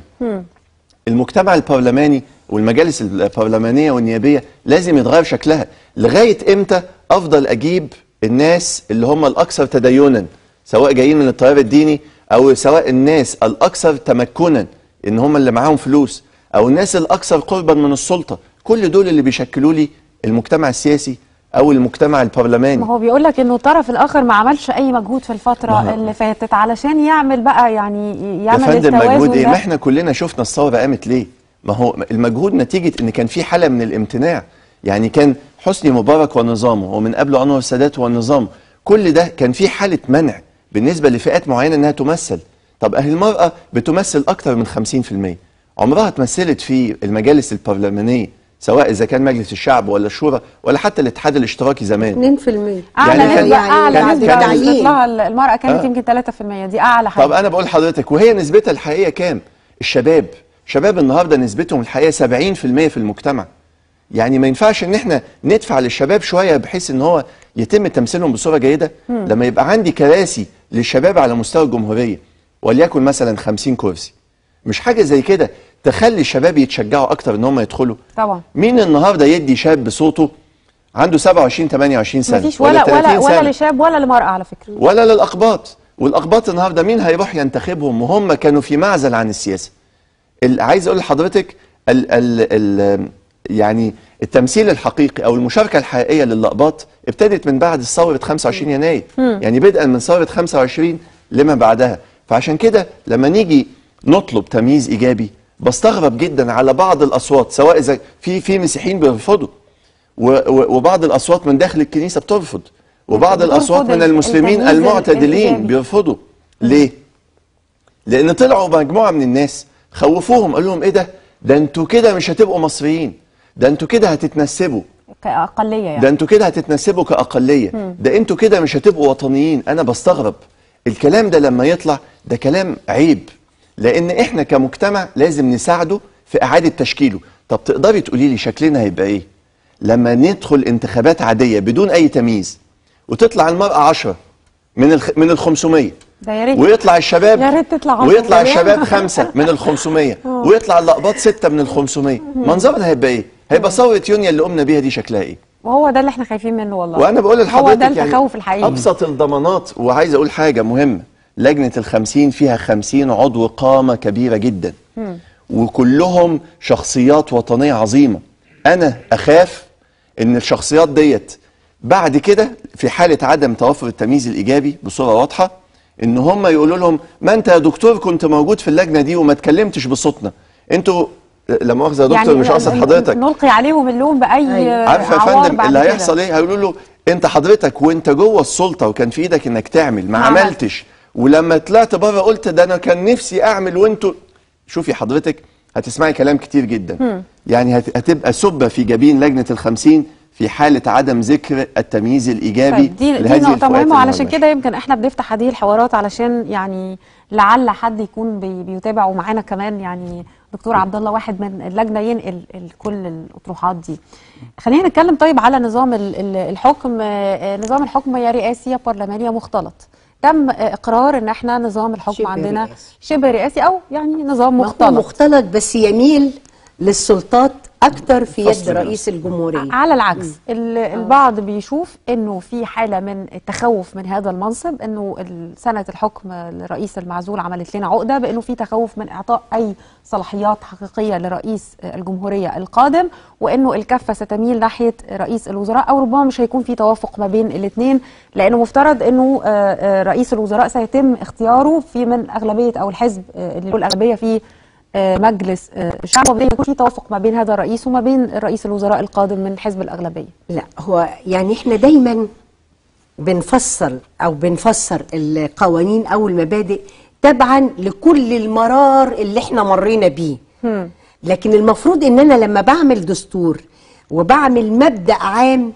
المجتمع البرلماني والمجالس البرلمانيه والنيابيه لازم يتغير شكلها لغايه امتى افضل اجيب الناس اللي هم الاكثر تدينا سواء جايين من التيار الديني او سواء الناس الاكثر تمكنا ان هم اللي معاهم فلوس او الناس الاكثر قربا من السلطه كل دول اللي بيشكلوا لي المجتمع السياسي او المجتمع البرلماني ما هو بيقول لك انه الطرف الاخر ما عملش اي مجهود في الفتره ما- اللي فاتت علشان يعمل بقى يعني يا يعمل فندم التوازن مجهود ايه ده. ما احنا كلنا شفنا الثوره قامت ليه ما هو المجهود نتيجه ان كان في حاله من الامتناع يعني كان حسني مبارك ونظامه ومن قبله انور السادات والنظام كل ده كان في حاله منع بالنسبه لفئات معينه انها تمثل طب اهل المراه بتمثل اكثر من 50% عمرها اتمثلت في المجالس البرلمانيه سواء اذا كان مجلس الشعب ولا الشورى ولا حتى الاتحاد الاشتراكي زمان 2% اعلى يعني كان- نسبه اعلى يعني نسبه كان وصلت تعيين. لها المراه كانت آه. يمكن 3% دي اعلى حاجه طب انا بقول لحضرتك وهي نسبتها الحقيقيه كام الشباب شباب النهارده نسبتهم الحقيقيه 70% في المجتمع يعني ما ينفعش ان احنا ندفع للشباب شويه بحيث ان هو يتم تمثيلهم بصوره جيده لما يبقى عندي كراسي للشباب على مستوى الجمهوريه وليكن مثلا 50 كرسي مش حاجه زي كده تخلي الشباب يتشجعوا اكتر ان هم يدخلوا طبعا مين النهارده يدي شاب بصوته عنده 27 28 سنه مفيش ولا 30 ولا ولا سنة. لشاب ولا لمراه على فكره ولا للاقباط والاقباط النهارده مين هيروح ينتخبهم وهم كانوا في معزل عن السياسه ال- عايز اقول لحضرتك ال ال ال يعني التمثيل الحقيقي او المشاركه الحقيقيه للقباط ابتدت من بعد ثوره 25 يناير يعني بدءا من ثوره 25 لما بعدها فعشان كده لما نيجي نطلب تمييز ايجابي بستغرب جدا على بعض الاصوات سواء اذا في في مسيحيين بيرفضوا و- و- وبعض الاصوات من داخل الكنيسه بترفض وبعض بترفض الاصوات من ال- المسلمين التمييز المعتدلين الإيجابي. بيرفضوا ليه؟ لان طلعوا مجموعه من الناس خوفوهم قال لهم ايه ده؟ ده انتوا كده مش هتبقوا مصريين ده انتوا كده هتتنسبوا كأقلية يعني ده انتوا كده هتتنسبوا كأقلية ده انتوا كده مش هتبقوا وطنيين انا بستغرب الكلام ده لما يطلع ده كلام عيب لان احنا كمجتمع لازم نساعده في اعادة تشكيله طب تقدري تقولي لي شكلنا هيبقى ايه لما ندخل انتخابات عادية بدون اي تمييز وتطلع المرأة عشرة من الخ... من ال 500 ده يا ريت ويطلع الشباب يا ريت تطلع عشرة. ويطلع الشباب خمسة من ال 500 ويطلع اللقباط ستة من ال 500 منظرنا هيبقى ايه؟ هيبقى ثورة يونيو اللي قمنا بيها دي شكلها ايه؟ وهو ده اللي احنا خايفين منه والله وانا بقول هو لحضرتك ده التخوف الحقيقي ابسط الضمانات وعايز اقول حاجه مهمه لجنه الخمسين فيها خمسين عضو قامه كبيره جدا وكلهم شخصيات وطنيه عظيمه انا اخاف ان الشخصيات ديت بعد كده في حاله عدم توفر التمييز الايجابي بصوره واضحه ان هم يقولوا لهم ما انت يا دكتور كنت موجود في اللجنه دي وما اتكلمتش بصوتنا انتوا لا مؤاخذه يا دكتور مش قصد ن- حضرتك نلقي عليهم اللوم باي أيوة. عارفه يا عوار فندم بعد اللي كده. هيحصل ايه هيقولوا له انت حضرتك وانت جوه السلطه وكان في ايدك انك تعمل ما ما عملتش. عملتش ولما طلعت بره قلت ده انا كان نفسي اعمل وانتوا شوفي حضرتك هتسمعي كلام كتير جدا يعني هت- هتبقى سبه في جبين لجنه الخمسين في حاله عدم ذكر التمييز الايجابي طيب دي, دي لهذه نقطة الفئات مهمة وعلشان المهمشة. كده يمكن احنا بنفتح هذه الحوارات علشان يعني لعل حد يكون بي بيتابع ومعانا كمان يعني دكتور عبد الله واحد من اللجنة ينقل ال- كل الأطروحات دي. خلينا نتكلم طيب على نظام ال- ال- الحكم آه، نظام الحكم يا رئاسي يا برلماني يا مختلط. تم آه، اقرار ان احنا نظام الحكم شبه عندنا رئاسي. شبه رئاسي او يعني نظام ما هو مختلط. مختلط بس يميل للسلطات اكتر في يد فصل رئيس الجمهوريه على العكس ال- البعض بيشوف انه في حاله من التخوف من هذا المنصب انه ال- سنه الحكم للرئيس المعزول عملت لنا عقده بانه في تخوف من اعطاء اي صلاحيات حقيقيه لرئيس الجمهوريه القادم وانه الكفه ستميل ناحيه رئيس الوزراء او ربما مش هيكون في توافق ما بين الاثنين لانه مفترض انه آه، آه، رئيس الوزراء سيتم اختياره في من اغلبيه او الحزب آه، اللي له الاغلبيه في آه، مجلس آه، الشعب وبالتالي يكون في توافق ما بين هذا الرئيس وما بين رئيس الوزراء القادم من حزب الاغلبيه لا هو يعني احنا دايما بنفسر او بنفسر القوانين او المبادئ تبعا لكل المرار اللي احنا مرينا بيه لكن المفروض ان انا لما بعمل دستور وبعمل مبدأ عام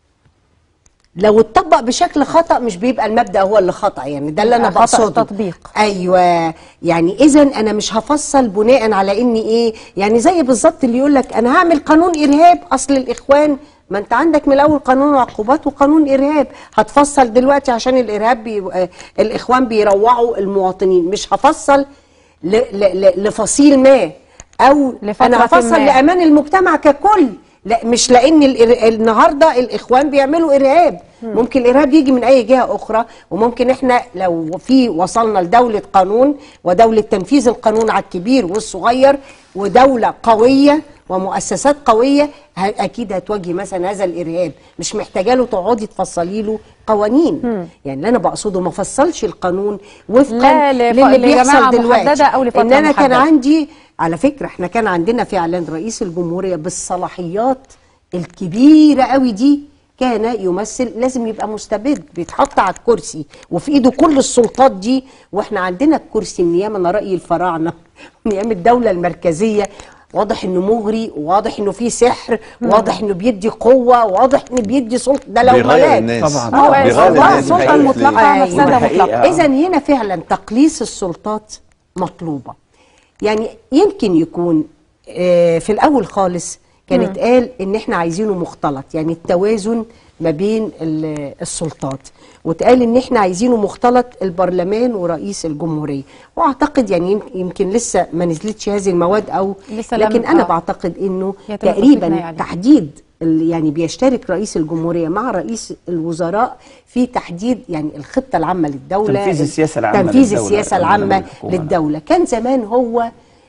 لو اتطبق بشكل خطأ مش بيبقى المبدأ هو اللي خطأ يعني ده اللي انا بيبقى خطأ بقصده التطبيق. ايوه يعني اذا انا مش هفصل بناء على اني ايه يعني زي بالظبط اللي يقول لك انا هعمل قانون ارهاب اصل الاخوان ما انت عندك من الاول قانون عقوبات وقانون ارهاب هتفصل دلوقتي عشان الارهاب بي... آه، الاخوان بيروعوا المواطنين مش هفصل ل... ل... ل... لفصيل ما او لفترة انا هفصل ما. لامان المجتمع ككل لا مش لان الإر- النهارده الاخوان بيعملوا ارهاب ممكن الارهاب يجي من اي جهه اخرى وممكن احنا لو في وصلنا لدوله قانون ودوله تنفيذ القانون على الكبير والصغير ودوله قويه ومؤسسات قويه ه- اكيد هتواجهي مثلا هذا الارهاب مش محتاجه له تقعدي تفصلي له قوانين يعني اللي انا بقصده ما فصلش القانون وفقا لا لف- للي لجماعة بيحصل دلوقتي محددة أو لفترة ان انا كان محددة. عندي على فكره احنا كان عندنا فعلا رئيس الجمهوريه بالصلاحيات الكبيره قوي دي كان يمثل لازم يبقى مستبد بيتحط على الكرسي وفي ايده كل السلطات دي واحنا عندنا الكرسي من ايام انا رايي الفراعنه من ايام الدوله المركزيه واضح انه مغري واضح انه فيه سحر واضح انه بيدي قوه واضح انه بيدي سلطه ده لو بيغير ملاك الناس طبعاً. هو بيغير السلطة الناس السلطة الحقيقة. المطلقة أيوة. مفسدة ده حقيقة. مطلقة اذا هنا فعلا تقليص السلطات مطلوبه يعني يمكن يكون آه، في الاول خالص كان اتقال ان احنا عايزينه مختلط يعني التوازن ما بين ال- السلطات واتقال ان احنا عايزينه مختلط البرلمان ورئيس الجمهوريه واعتقد يعني يم- يمكن لسه ما نزلتش هذه المواد او لسه لم- لكن انا آه. بعتقد انه يتم التصويت تقريبا نهائي عليه. تحديد ال- يعني بيشترك رئيس الجمهوريه مع رئيس الوزراء في تحديد يعني الخطه العامه للدوله تنفيذ السياسة العامة تنفيذ للدولة، السياسه العامة العامه للحكومة. للدوله كان زمان هو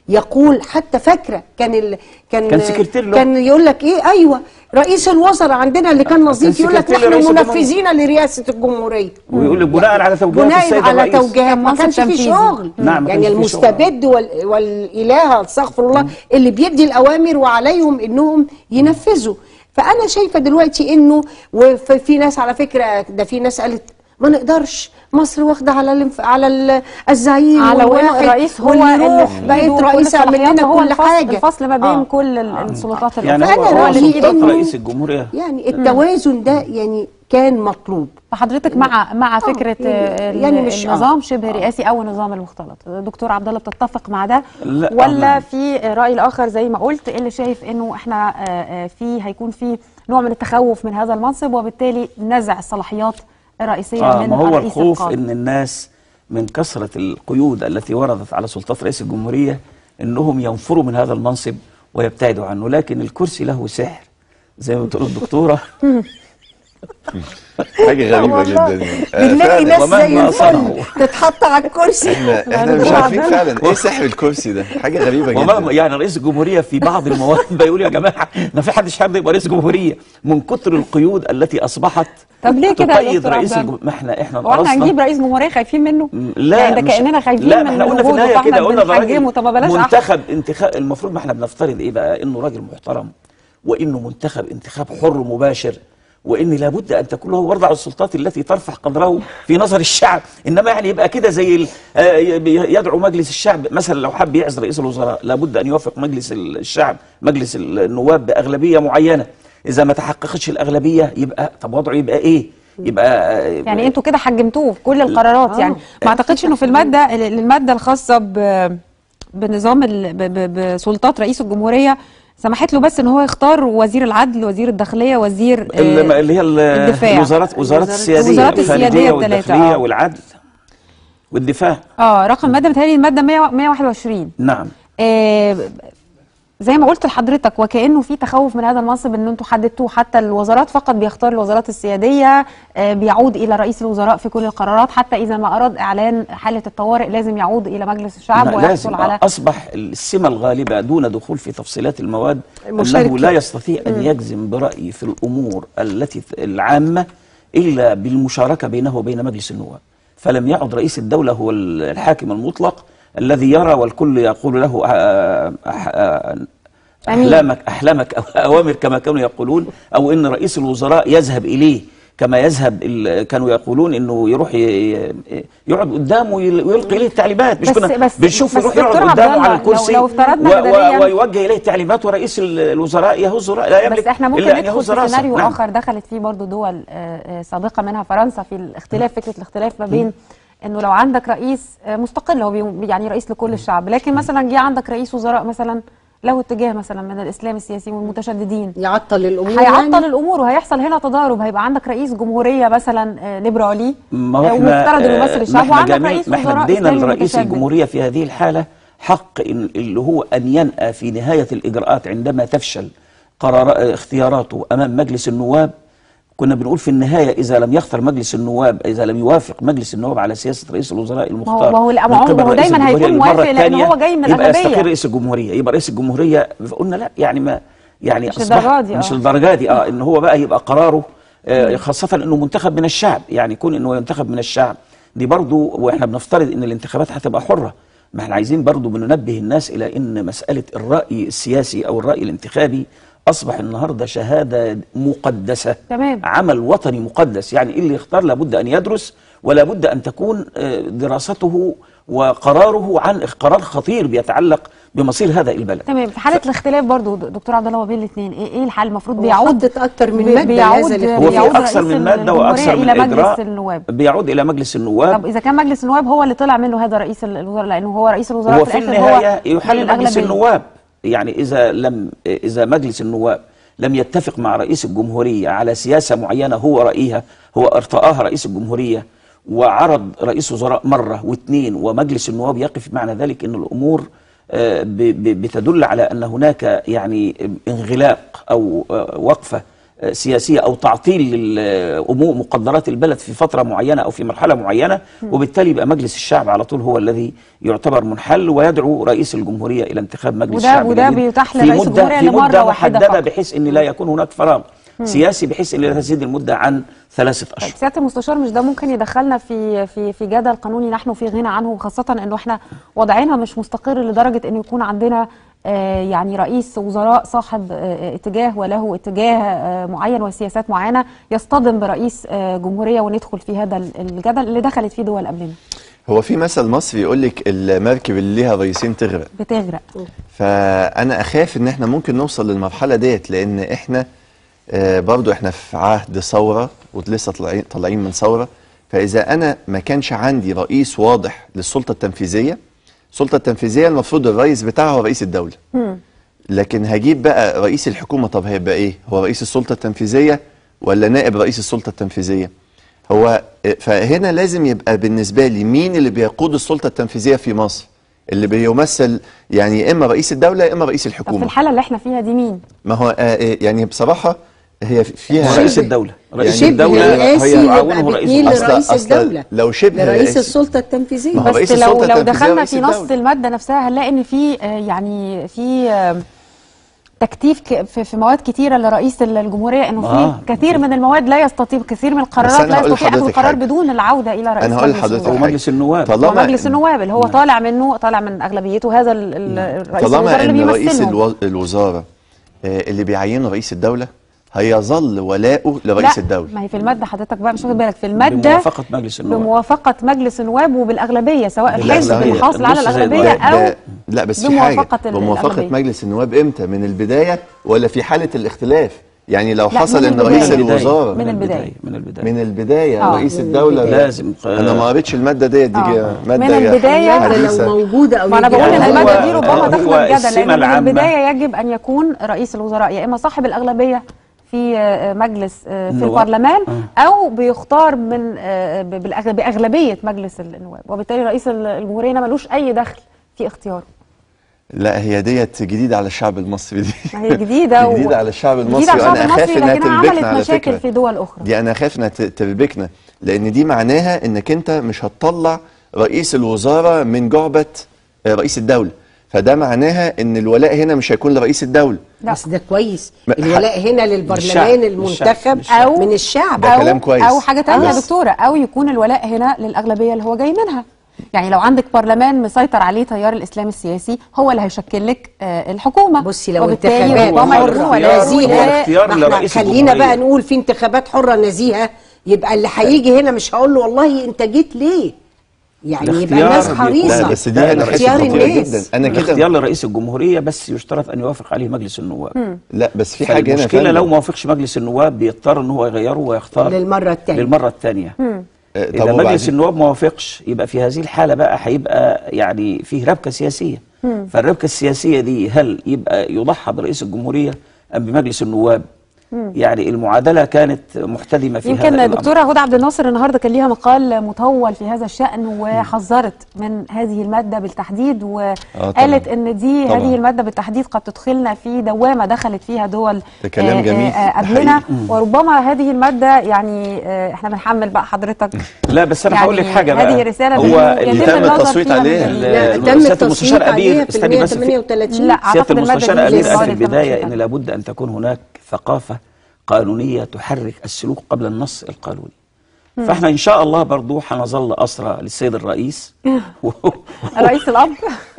يقول حتى فاكره كان ال... كان كان سكرتير له. كان يقول لك ايه ايوه رئيس الوزراء عندنا اللي كان نظيف يقول لك سكرتير نحن لرئيس الجمهورية. منفذين لرئاسه الجمهوريه ويقول لك بناء على توجيهات بناء السيد على الرئيس توجيهات كان ما منصب كانش فيه تنفيذي. شغل نعم، ما يعني كانش فيه شغل. المستبد وال... والاله استغفر الله اللي بيدي الاوامر وعليهم انهم ينفذوا فانا شايفه دلوقتي انه وفي في ناس على فكره ده في ناس قالت ما نقدرش مصر واخده على الانف... على ال- الزعيم على وين والواحد الرئيس هو واللي اللي يروح في بقيت إيده كل رئيس اعمل الصلاحيات، لنا هو كل الفصل حاجه الفصل ما بين آه. كل ال- السلطات يعني الأخرى. هو فأنا هو رأيي سلطات إنه- رئيس الجمهورية يعني التوازن ده يعني كان مطلوب فحضرتك مع مع فكره يعني- ال- يعني مش- آه. النظام شبه رئاسي او النظام المختلط دكتور عبد الله بتتفق مع ده لا، ولا نعم. في راي الاخر زي ما قلت اللي شايف انه احنا آه، آه، في هيكون في نوع من التخوف من هذا المنصب وبالتالي نزع الصلاحيات الرئيسيه آه من ما هو الرئيس الخوف القادم. ان الناس من كثرة القيود التي وردت على سلطات رئيس الجمهورية انهم ينفروا من هذا المنصب ويبتعدوا عنه لكن الكرسي له سحر زي ما بتقول الدكتورة حاجه غريبه جدا يعني. آه، بنلاقي فعلاً. ناس زي ومهما الفل صنعوا. تتحط على الكرسي احنا احنا مش عارفين فعلا ايه سحر الكرسي ده حاجه غريبه وما جدا يعني رئيس الجمهورية في بعض المواد بيقول يا جماعة ما في حدش حابب يبقى رئيس جمهورية من كتر القيود التي أصبحت طب ليه كده يا تقيد دكتور رئيس عبد الجمهورية ما احنا احنا هو احنا درسنا- هنجيب رئيس جمهوريه خايفين منه؟ لا يعني ده مش- كاننا خايفين لا من احنا قلنا في وجوده النهايه كده فاحنا قلنا ده راجل بنحجمه طب ما بلاش أحسن. منتخب انتخاب المفروض ما احنا بنفترض ايه بقى انه راجل محترم وانه منتخب انتخاب حر مباشر وان لابد ان تكون له وضع السلطات التي ترفع قدره في نظر الشعب انما يعني يبقى كده زي ال- آه، يدعو مجلس الشعب مثلا لو حب يعزل رئيس الوزراء لابد ان يوافق مجلس الشعب مجلس النواب باغلبيه معينه اذا ما تحققتش الاغلبيه يبقى طب وضعه يبقى ايه يبقى آه، يعني انتوا كده حجمتوه في كل القرارات آه. يعني ما اعتقدش انه في الماده الماده الخاصه ب بنظام ال- ب- ب- بسلطات رئيس الجمهوريه سمحت له بس ان هو يختار وزير العدل وزير الداخليه وزير آه، اللي اللي هي ال- الدفاع. الوزارات وزارات السياديه الوزارات السيادية الخارجيه التلاتة، والداخليه آه. والعدل والدفاع اه رقم ماده متهيألي الماده 100 121 نعم آه، زي ما قلت لحضرتك وكانه في تخوف من هذا المنصب ان انتوا حددتوه حتى الوزارات فقط بيختار الوزارات السياديه آه، بيعود الى رئيس الوزراء في كل القرارات حتى اذا ما اراد اعلان حاله الطوارئ لازم يعود الى مجلس الشعب لا، ويحصل لازم على اصبح السمه الغالبه دون دخول في تفصيلات المواد المشاركة. انه لا يستطيع ان يجزم براي في الامور التي العامه الا بالمشاركه بينه وبين مجلس النواب فلم يعد رئيس الدوله هو الحاكم المطلق الذي يرى والكل يقول له آه، آه، آه، أمين. احلامك احلامك أو اوامر كما كانوا يقولون او ان رئيس الوزراء يذهب اليه كما يذهب ال- كانوا يقولون انه يروح ي- ي- يقعد قدامه ويل- ويلقي اليه التعليمات مش بس- كنا بس- بنشوف بس يروح يقعد دكتور عبد قدامه الله، على لو- الكرسي لو افترضنا و- و- مدنياً- ويوجه اليه تعليمات ورئيس ال- الوزراء يهز رأ- لا يملك بس احنا ممكن الا ان ندخل يهز في راسه سيناريو نعم. اخر دخلت فيه برضو دول آه، آه، سابقه منها فرنسا في الاختلاف فكره الاختلاف ما بين انه لو عندك رئيس آه، مستقل هو بي- يعني رئيس لكل الشعب لكن مثلا جه عندك رئيس وزراء مثلا له اتجاه مثلا من الاسلام السياسي والمتشددين يعطل الامور هيعطل يعني. الامور وهيحصل هنا تضارب هيبقى عندك رئيس جمهوريه مثلا آه، ليبرالي ما آه، احنا ومفترض انه آه، يمثل ما الشعب احنا وعندك جميع- رئيس ما احنا وزراء ادينا اسلامي لرئيس متشدد. الجمهوريه في هذه الحاله حق إن- اللي هو ان ينأى في نهايه الاجراءات عندما تفشل قرار آه، اختياراته امام مجلس النواب كنا بنقول في النهايه اذا لم يختار مجلس النواب اذا لم يوافق مجلس النواب على سياسه رئيس الوزراء المختار ما هو- لا، من ما هو- قبل ما هو رئيس دايماً الجمهورية هيكون للمرة موافق لأن الثانية، هو جاي من يبقى الأغلبية. يستقر رئيس الجمهوريه يبقى رئيس الجمهوريه قلنا لا يعني ما يعني مش أصبح الدرجة دي، مش آه. الدرجه دي اه ان هو بقى يبقى قراره آه، خاصه انه منتخب من الشعب يعني يكون انه ينتخب من الشعب دي برضو واحنا بنفترض ان الانتخابات هتبقى حره ما احنا عايزين برضو بننبه الناس الى ان مساله الراي السياسي او الراي الانتخابي اصبح النهارده شهاده مقدسه تمام. عمل وطني مقدس يعني اللي يختار لابد ان يدرس ولا بد ان تكون آه، دراسته وقراره عن قرار خطير بيتعلق بمصير هذا البلد تمام في حاله الاختلاف برضو د- دكتور عبد الله ما بين الاثنين ايه ايه الحل المفروض بيعود حطت أكتر من بي- مادة بيعود لهذا الاختلاف. هو بيعود في اكثر رئيس من ماده الجمهورية واكثر من الى مجلس اجراء النواب بيعود الى مجلس النواب طب اذا كان مجلس النواب هو اللي طلع منه هذا رئيس الوزراء لانه هو رئيس الوزراء هو في الآخر النهايه هو يحل من مجلس الأغلبية. النواب يعني اذا لم اذا مجلس النواب لم يتفق مع رئيس الجمهوريه على سياسه معينه هو رايها هو ارتآها رئيس الجمهوريه وعرض رئيس وزراء مره واثنين ومجلس النواب يقف معنى ذلك ان الامور آه، ب- ب- بتدل على ان هناك يعني انغلاق او آه، وقفه آه، سياسيه او تعطيل للامور مقدرات البلد في فتره معينه او في مرحله معينه وبالتالي يبقى مجلس الشعب على طول هو الذي يعتبر منحل ويدعو رئيس الجمهوريه الى انتخاب مجلس وده- الشعب وده الجديد بيتاح في لرئيس مدة- الجمهورية في لمرة مده واحدة محدده فقط. بحيث ان لا يكون هناك فراغ سياسي بحيث ان لا تزيد المده عن ثلاثه طيب اشهر سياده المستشار مش ده ممكن يدخلنا في في في جدل قانوني نحن في غنى عنه وخاصه انه احنا وضعنا مش مستقر لدرجه انه يكون عندنا آه، يعني رئيس وزراء صاحب آه، اتجاه وله اتجاه آه، معين وسياسات معينه يصطدم برئيس آه، جمهوريه وندخل في هذا الجدل اللي دخلت فيه دول قبلنا هو في مثل مصري يقول لك المركب اللي ليها رئيسين تغرق بتغرق فانا اخاف ان احنا ممكن نوصل للمرحله ديت لان احنا آه، برضو احنا في عهد ثوره ولسه طالعين طالعين من ثوره فاذا انا ما كانش عندي رئيس واضح للسلطه التنفيذيه السلطه التنفيذيه المفروض الرئيس بتاعها هو رئيس الدوله لكن هجيب بقى رئيس الحكومه طب هيبقى ايه هو رئيس السلطه التنفيذيه ولا نائب رئيس السلطه التنفيذيه هو آه، فهنا لازم يبقى بالنسبه لي مين اللي بيقود السلطه التنفيذيه في مصر اللي بيمثل يعني يا اما رئيس الدوله يا اما رئيس طب في الحكومه الحاله اللي احنا فيها دي مين ما هو آه آه، يعني بصراحه هي فيها هو رئيس الدوله رئيس يعني شبه الدوله رئاسي يعاونه يبقى رئيس بتميل الوزراء. لرئيس أصل- أصل الدولة لو شبه لرئيس رئاسي. السلطة التنفيذية ما هو بس رئيس لو السلطة لو التنفيذية دخلنا رئيس في نص الدولة. الماده نفسها هنلاقي ان في آه، يعني في آه، تكتيف ك- في في مواد كتيره لرئيس الجمهوريه انه آه. في كثير من المواد لا يستطيع كثير من القرارات أنا لا هقول يستطيع اخذ لحضرتك القرار حاجة. بدون العوده الى رئيس أنا هقول مجلس لحضرتك الوزراء. ومجلس النواب طالما ومجلس النواب اللي هو طالع منه طالع من اغلبيته هذا ال- ال- الرئيس الوزراء طالما اللي ان رئيس بيمثلهم الو... الوزاره آه، اللي بيعينه رئيس الدوله هيظل ولاؤه لا لرئيس الدوله ما هي في الماده حضرتك بقى مش واخد بالك في الماده بموافقه مجلس النواب بموافقه مجلس النواب وبالاغلبيه سواء الحزب بالأغلبية. اللي حاصل على نص زي الاغلبيه الواحد. او ده- لا بس في حاجه بموافقة ال- بموافقه الأغلبية. مجلس النواب امتى من البدايه ولا في حاله الاختلاف يعني لو لا، حصل من ان البداية. رئيس من البداية. الوزاره من البداية. من البدايه من البدايه آه. رئيس من الدوله البداية. لازم انا ما قريتش الماده ديت دي آه. ماده من البداية يعني حديثة. لو موجودة أو ما انا بقول ان يجي- الماده هو- دي ربما هو داخله الجدل السمة لان من العامة. البدايه يجب ان يكون رئيس الوزراء يا اما صاحب الاغلبيه في آه، مجلس آه، في النواب. البرلمان او بيختار من آه، ب- بالأغ- باغلبيه مجلس النواب وبالتالي رئيس الجمهوريه ملوش اي دخل في اختياره لا هي ديت جديده على الشعب المصري دي ما هي جديده و- جديده على الشعب المصري جديده على الشعب وانا اخاف المصري انها لكنها تربكنا عملت على مشاكل فكره في دول اخرى دي انا خايف انها ت- تربكنا لان دي معناها انك انت مش هتطلع رئيس الوزاره من جعبه آه، رئيس الدوله فده معناها ان الولاء هنا مش هيكون لرئيس الدوله لا. بس ده كويس ما- الولاء هنا للشعب. للبرلمان للشعب. المنتخب للشعب. من الشعب ده كلام كويس. او حاجه تانية يا بس. دكتوره او يكون الولاء هنا للاغلبيه اللي هو جاي منها يعني لو عندك برلمان مسيطر عليه تيار الاسلام السياسي هو اللي هيشكل لك آه، الحكومه بصي لو وبالتالي انتخابات ربما هو يكون حرة ولاء الاختيار- هو ولاء الاختيار ما احنا لرئيس خلينا الجمهورية. بقى نقول في انتخابات حرة نزيهة يبقى اللي هيجي هنا مش هقول له والله انت جيت ليه يعني يبقى الاختيار الناس بيكون- حريصة لا بس دي لا، انا لا، حته اختيار خطيره الناس. جدا انا الاختيار كده لرئيس الجمهوريه بس يشترط ان يوافق عليه مجلس النواب لا بس في حاجه هنا المشكله فندم. لو ما وافقش مجلس النواب بيضطر ان هو يغيره ويختار للمرة التانية. للمره الثانيه آه، اذا طب مجلس وبعدين؟ النواب ما وافقش يبقى في هذه الحاله بقى هيبقى يعني فيه ربكه سياسيه فالربكه السياسيه دي هل يبقى يضحى برئيس الجمهوريه ام بمجلس النواب يعني المعادله كانت محتدمه في هذا يمكن الأمر. دكتوره هدى عبد الناصر النهارده كان ليها مقال مطول في هذا الشان وحذرت من هذه الماده بالتحديد وقالت ان دي طبعاً. هذه الماده بالتحديد قد تدخلنا في دوامه دخلت فيها دول ده كلام آه، جميل. آه، آه، ده قبلنا حقيقي. وربما هذه الماده يعني آه، احنا بنحمل بقى حضرتك لا بس انا يعني هقول لك حاجه بقى هذه رساله هو بأنه اللي يتم تم النظر التصويت فيها من عليها. جديد. لا ال- تم سيادة المستشار التصويت عليها أمير في استني بس في- 138 لا سياده اعتقد الماده المستشار دي امير لسه قال في وارد كمان البدايه شوية. ان لابد ان تكون هناك ثقافه قانونيه تحرك السلوك قبل النص القانوني فاحنا ان شاء الله برضو هنظل اسرى للسيد الرئيس رئيس الاب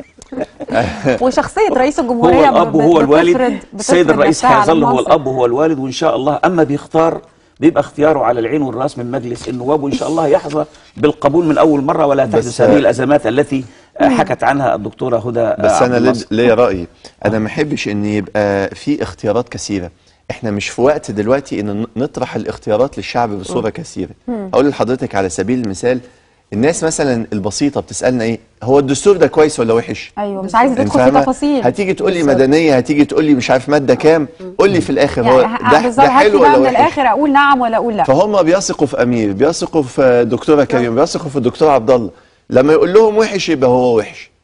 وشخصيه رئيس الجمهوريه هو الاب ب- وهو بتفرض- الوالد بتفرض السيد الرئيس نفسها على هيظل هو المنصب. الاب وهو الوالد وان شاء الله اما بيختار بيبقى اختياره على العين والراس من مجلس النواب وان شاء الله يحظى بالقبول من اول مره ولا بس- تحدث هذه الازمات التي حكت عنها الدكتوره هدى بس عبد انا لد- الناصر. ليا راي انا ما احبش ان يبقى في اختيارات كثيره احنا مش في وقت دلوقتي ان ن- نطرح الاختيارات للشعب بصوره كثيره اقول لحضرتك على سبيل المثال الناس مثلا البسيطه بتسالنا ايه هو الدستور ده كويس ولا وحش ايوه مش عايزه انت تدخل في فاهمة؟ تفاصيل هتيجي تقول لي مدنيه هتيجي تقول لي مش عارف ماده كام قول لي في الاخر هو يعني ده, بالظبط ده هاتي حلو بقى ولا من وحش الاخر اقول نعم ولا اقول لا فهم بيثقوا في امير بيثقوا في دكتوره كريم بيثقوا في الدكتور عبد الله لما يقول لهم وحش يبقى هو وحش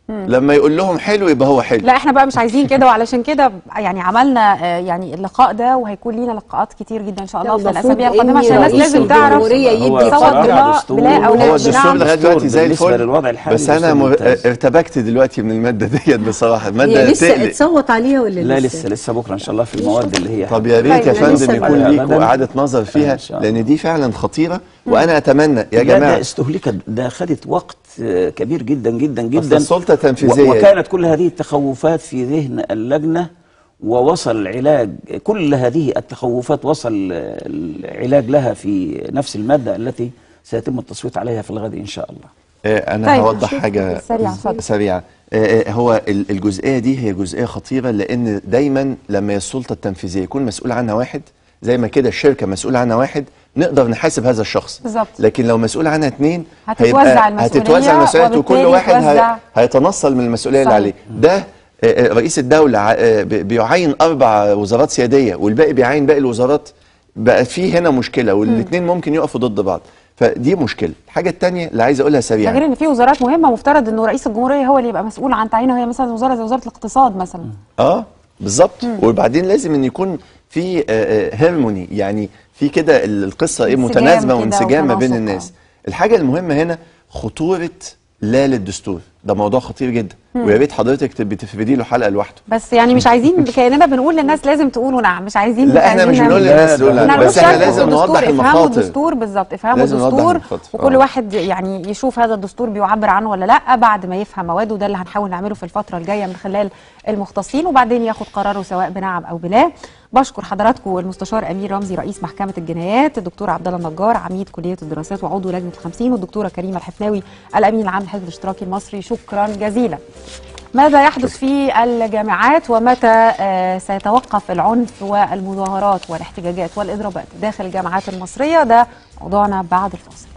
لما يقول لهم حلو يبقى هو حلو لا احنا بقى مش عايزين كده وعلشان كده يعني عملنا آه، يعني اللقاء ده وهيكون لينا لقاءات كتير جدا ان شاء الله في الاسابيع القادمه عشان الناس لازم تعرف الجمهورية هو يدي صوت بصراحة بلا- دستور- بلا أولاد. هو الدستور نعم. لغايه دلوقتي زي بالنسبة الفل للوضع الحالي بس انا دستور مر... ممتاز. ارتبكت دلوقتي من الماده ديت بصراحه هي الماده لسه تقلق اتصوت عليها ولا لا لسه؟ لسه لسه بكره ان شاء الله في المواد اللي هي طب يا ريت يا طيب، أنا لسه فندم يكون بقولها ليكوا غداً. اعاده نظر فيها إن شاء الله. لان دي فعلا خطيره وانا اتمنى يا لا جماعه ده استهلكت ده خدت وقت آه، كبير جدا جدا أصل جدا السلطة التنفيذية و- وكانت كل هذه التخوفات في ذهن اللجنة ووصل العلاج كل هذه التخوفات وصل آه، العلاج لها في نفس المادة التي سيتم التصويت عليها في الغد إن شاء الله آه، انا طيب، هوضح نشوف حاجه سريعاً، اتفضل. سريعه آه، آه، هو ال- الجزئيه دي هي جزئيه خطيره لان دايما لما السلطه التنفيذيه يكون مسؤول عنها واحد زي ما كده الشركه مسؤول عنها واحد نقدر نحاسب هذا الشخص بالظبط. لكن لو مسؤول عنها اثنين هتتوزع المسؤولية هتتوزع المسؤوليات وكل وبالتالي واحد هي- يتوزع- هيتنصل من المسؤوليه اللي صحيح. عليه ده آه، آه، رئيس الدوله ع- آه، بي- بيعين اربع وزارات سياديه والباقي بيعين باقي الوزارات بقى في هنا مشكله والاثنين ممكن يقفوا ضد بعض فدي مشكله الحاجه الثانيه اللي عايز اقولها ده سريعا غير ان في وزارات مهمه مفترض انه رئيس الجمهوريه هو اللي يبقى مسؤول عن تعيينها هي مثلا وزاره زي وزاره الاقتصاد مثلا اه بالظبط وبعدين لازم ان يكون في هيرموني يعني في كده ال- القصه ايه انسجام متناسبه كده وانسجام ما بين وتناسق، الناس الحاجه المهمه هنا خطوره لا للدستور ده موضوع خطير جدا ويا ريت حضرتك تبقي تفردي له حلقه لوحده بس يعني مش عايزين كاننا بنقول للناس لازم تقولوا نعم مش عايزين لا احنا مش عايزين بنقول نعمل- للناس تقول لا، لا احنا بس احنا بنقول لازم شاركوا نوضح بالدستور، افهموا المخاطر الدستور بالظبط افهموا لازم نوضح الدستور المخاطر، وكل آه. واحد يعني يشوف هذا الدستور بيعبر عنه ولا لا بعد ما يفهم مواده ده اللي هنحاول نعمله في الفتره الجايه من خلال المختصين وبعدين ياخد قراره سواء بنعم او بلا بشكر حضراتكم المستشار امير رمزي رئيس محكمه الجنايات الدكتور عبد الله النجار عميد كليه الدراسات وعضو لجنه الخمسين والدكتوره كريمه الحفناوي الامين العام للحزب الاشتراكي المصري شكرا جزيلا ماذا يحدث في الجامعات ومتى آه، سيتوقف العنف والمظاهرات والاحتجاجات والإضرابات داخل الجامعات المصرية ده موضوعنا بعد الفاصل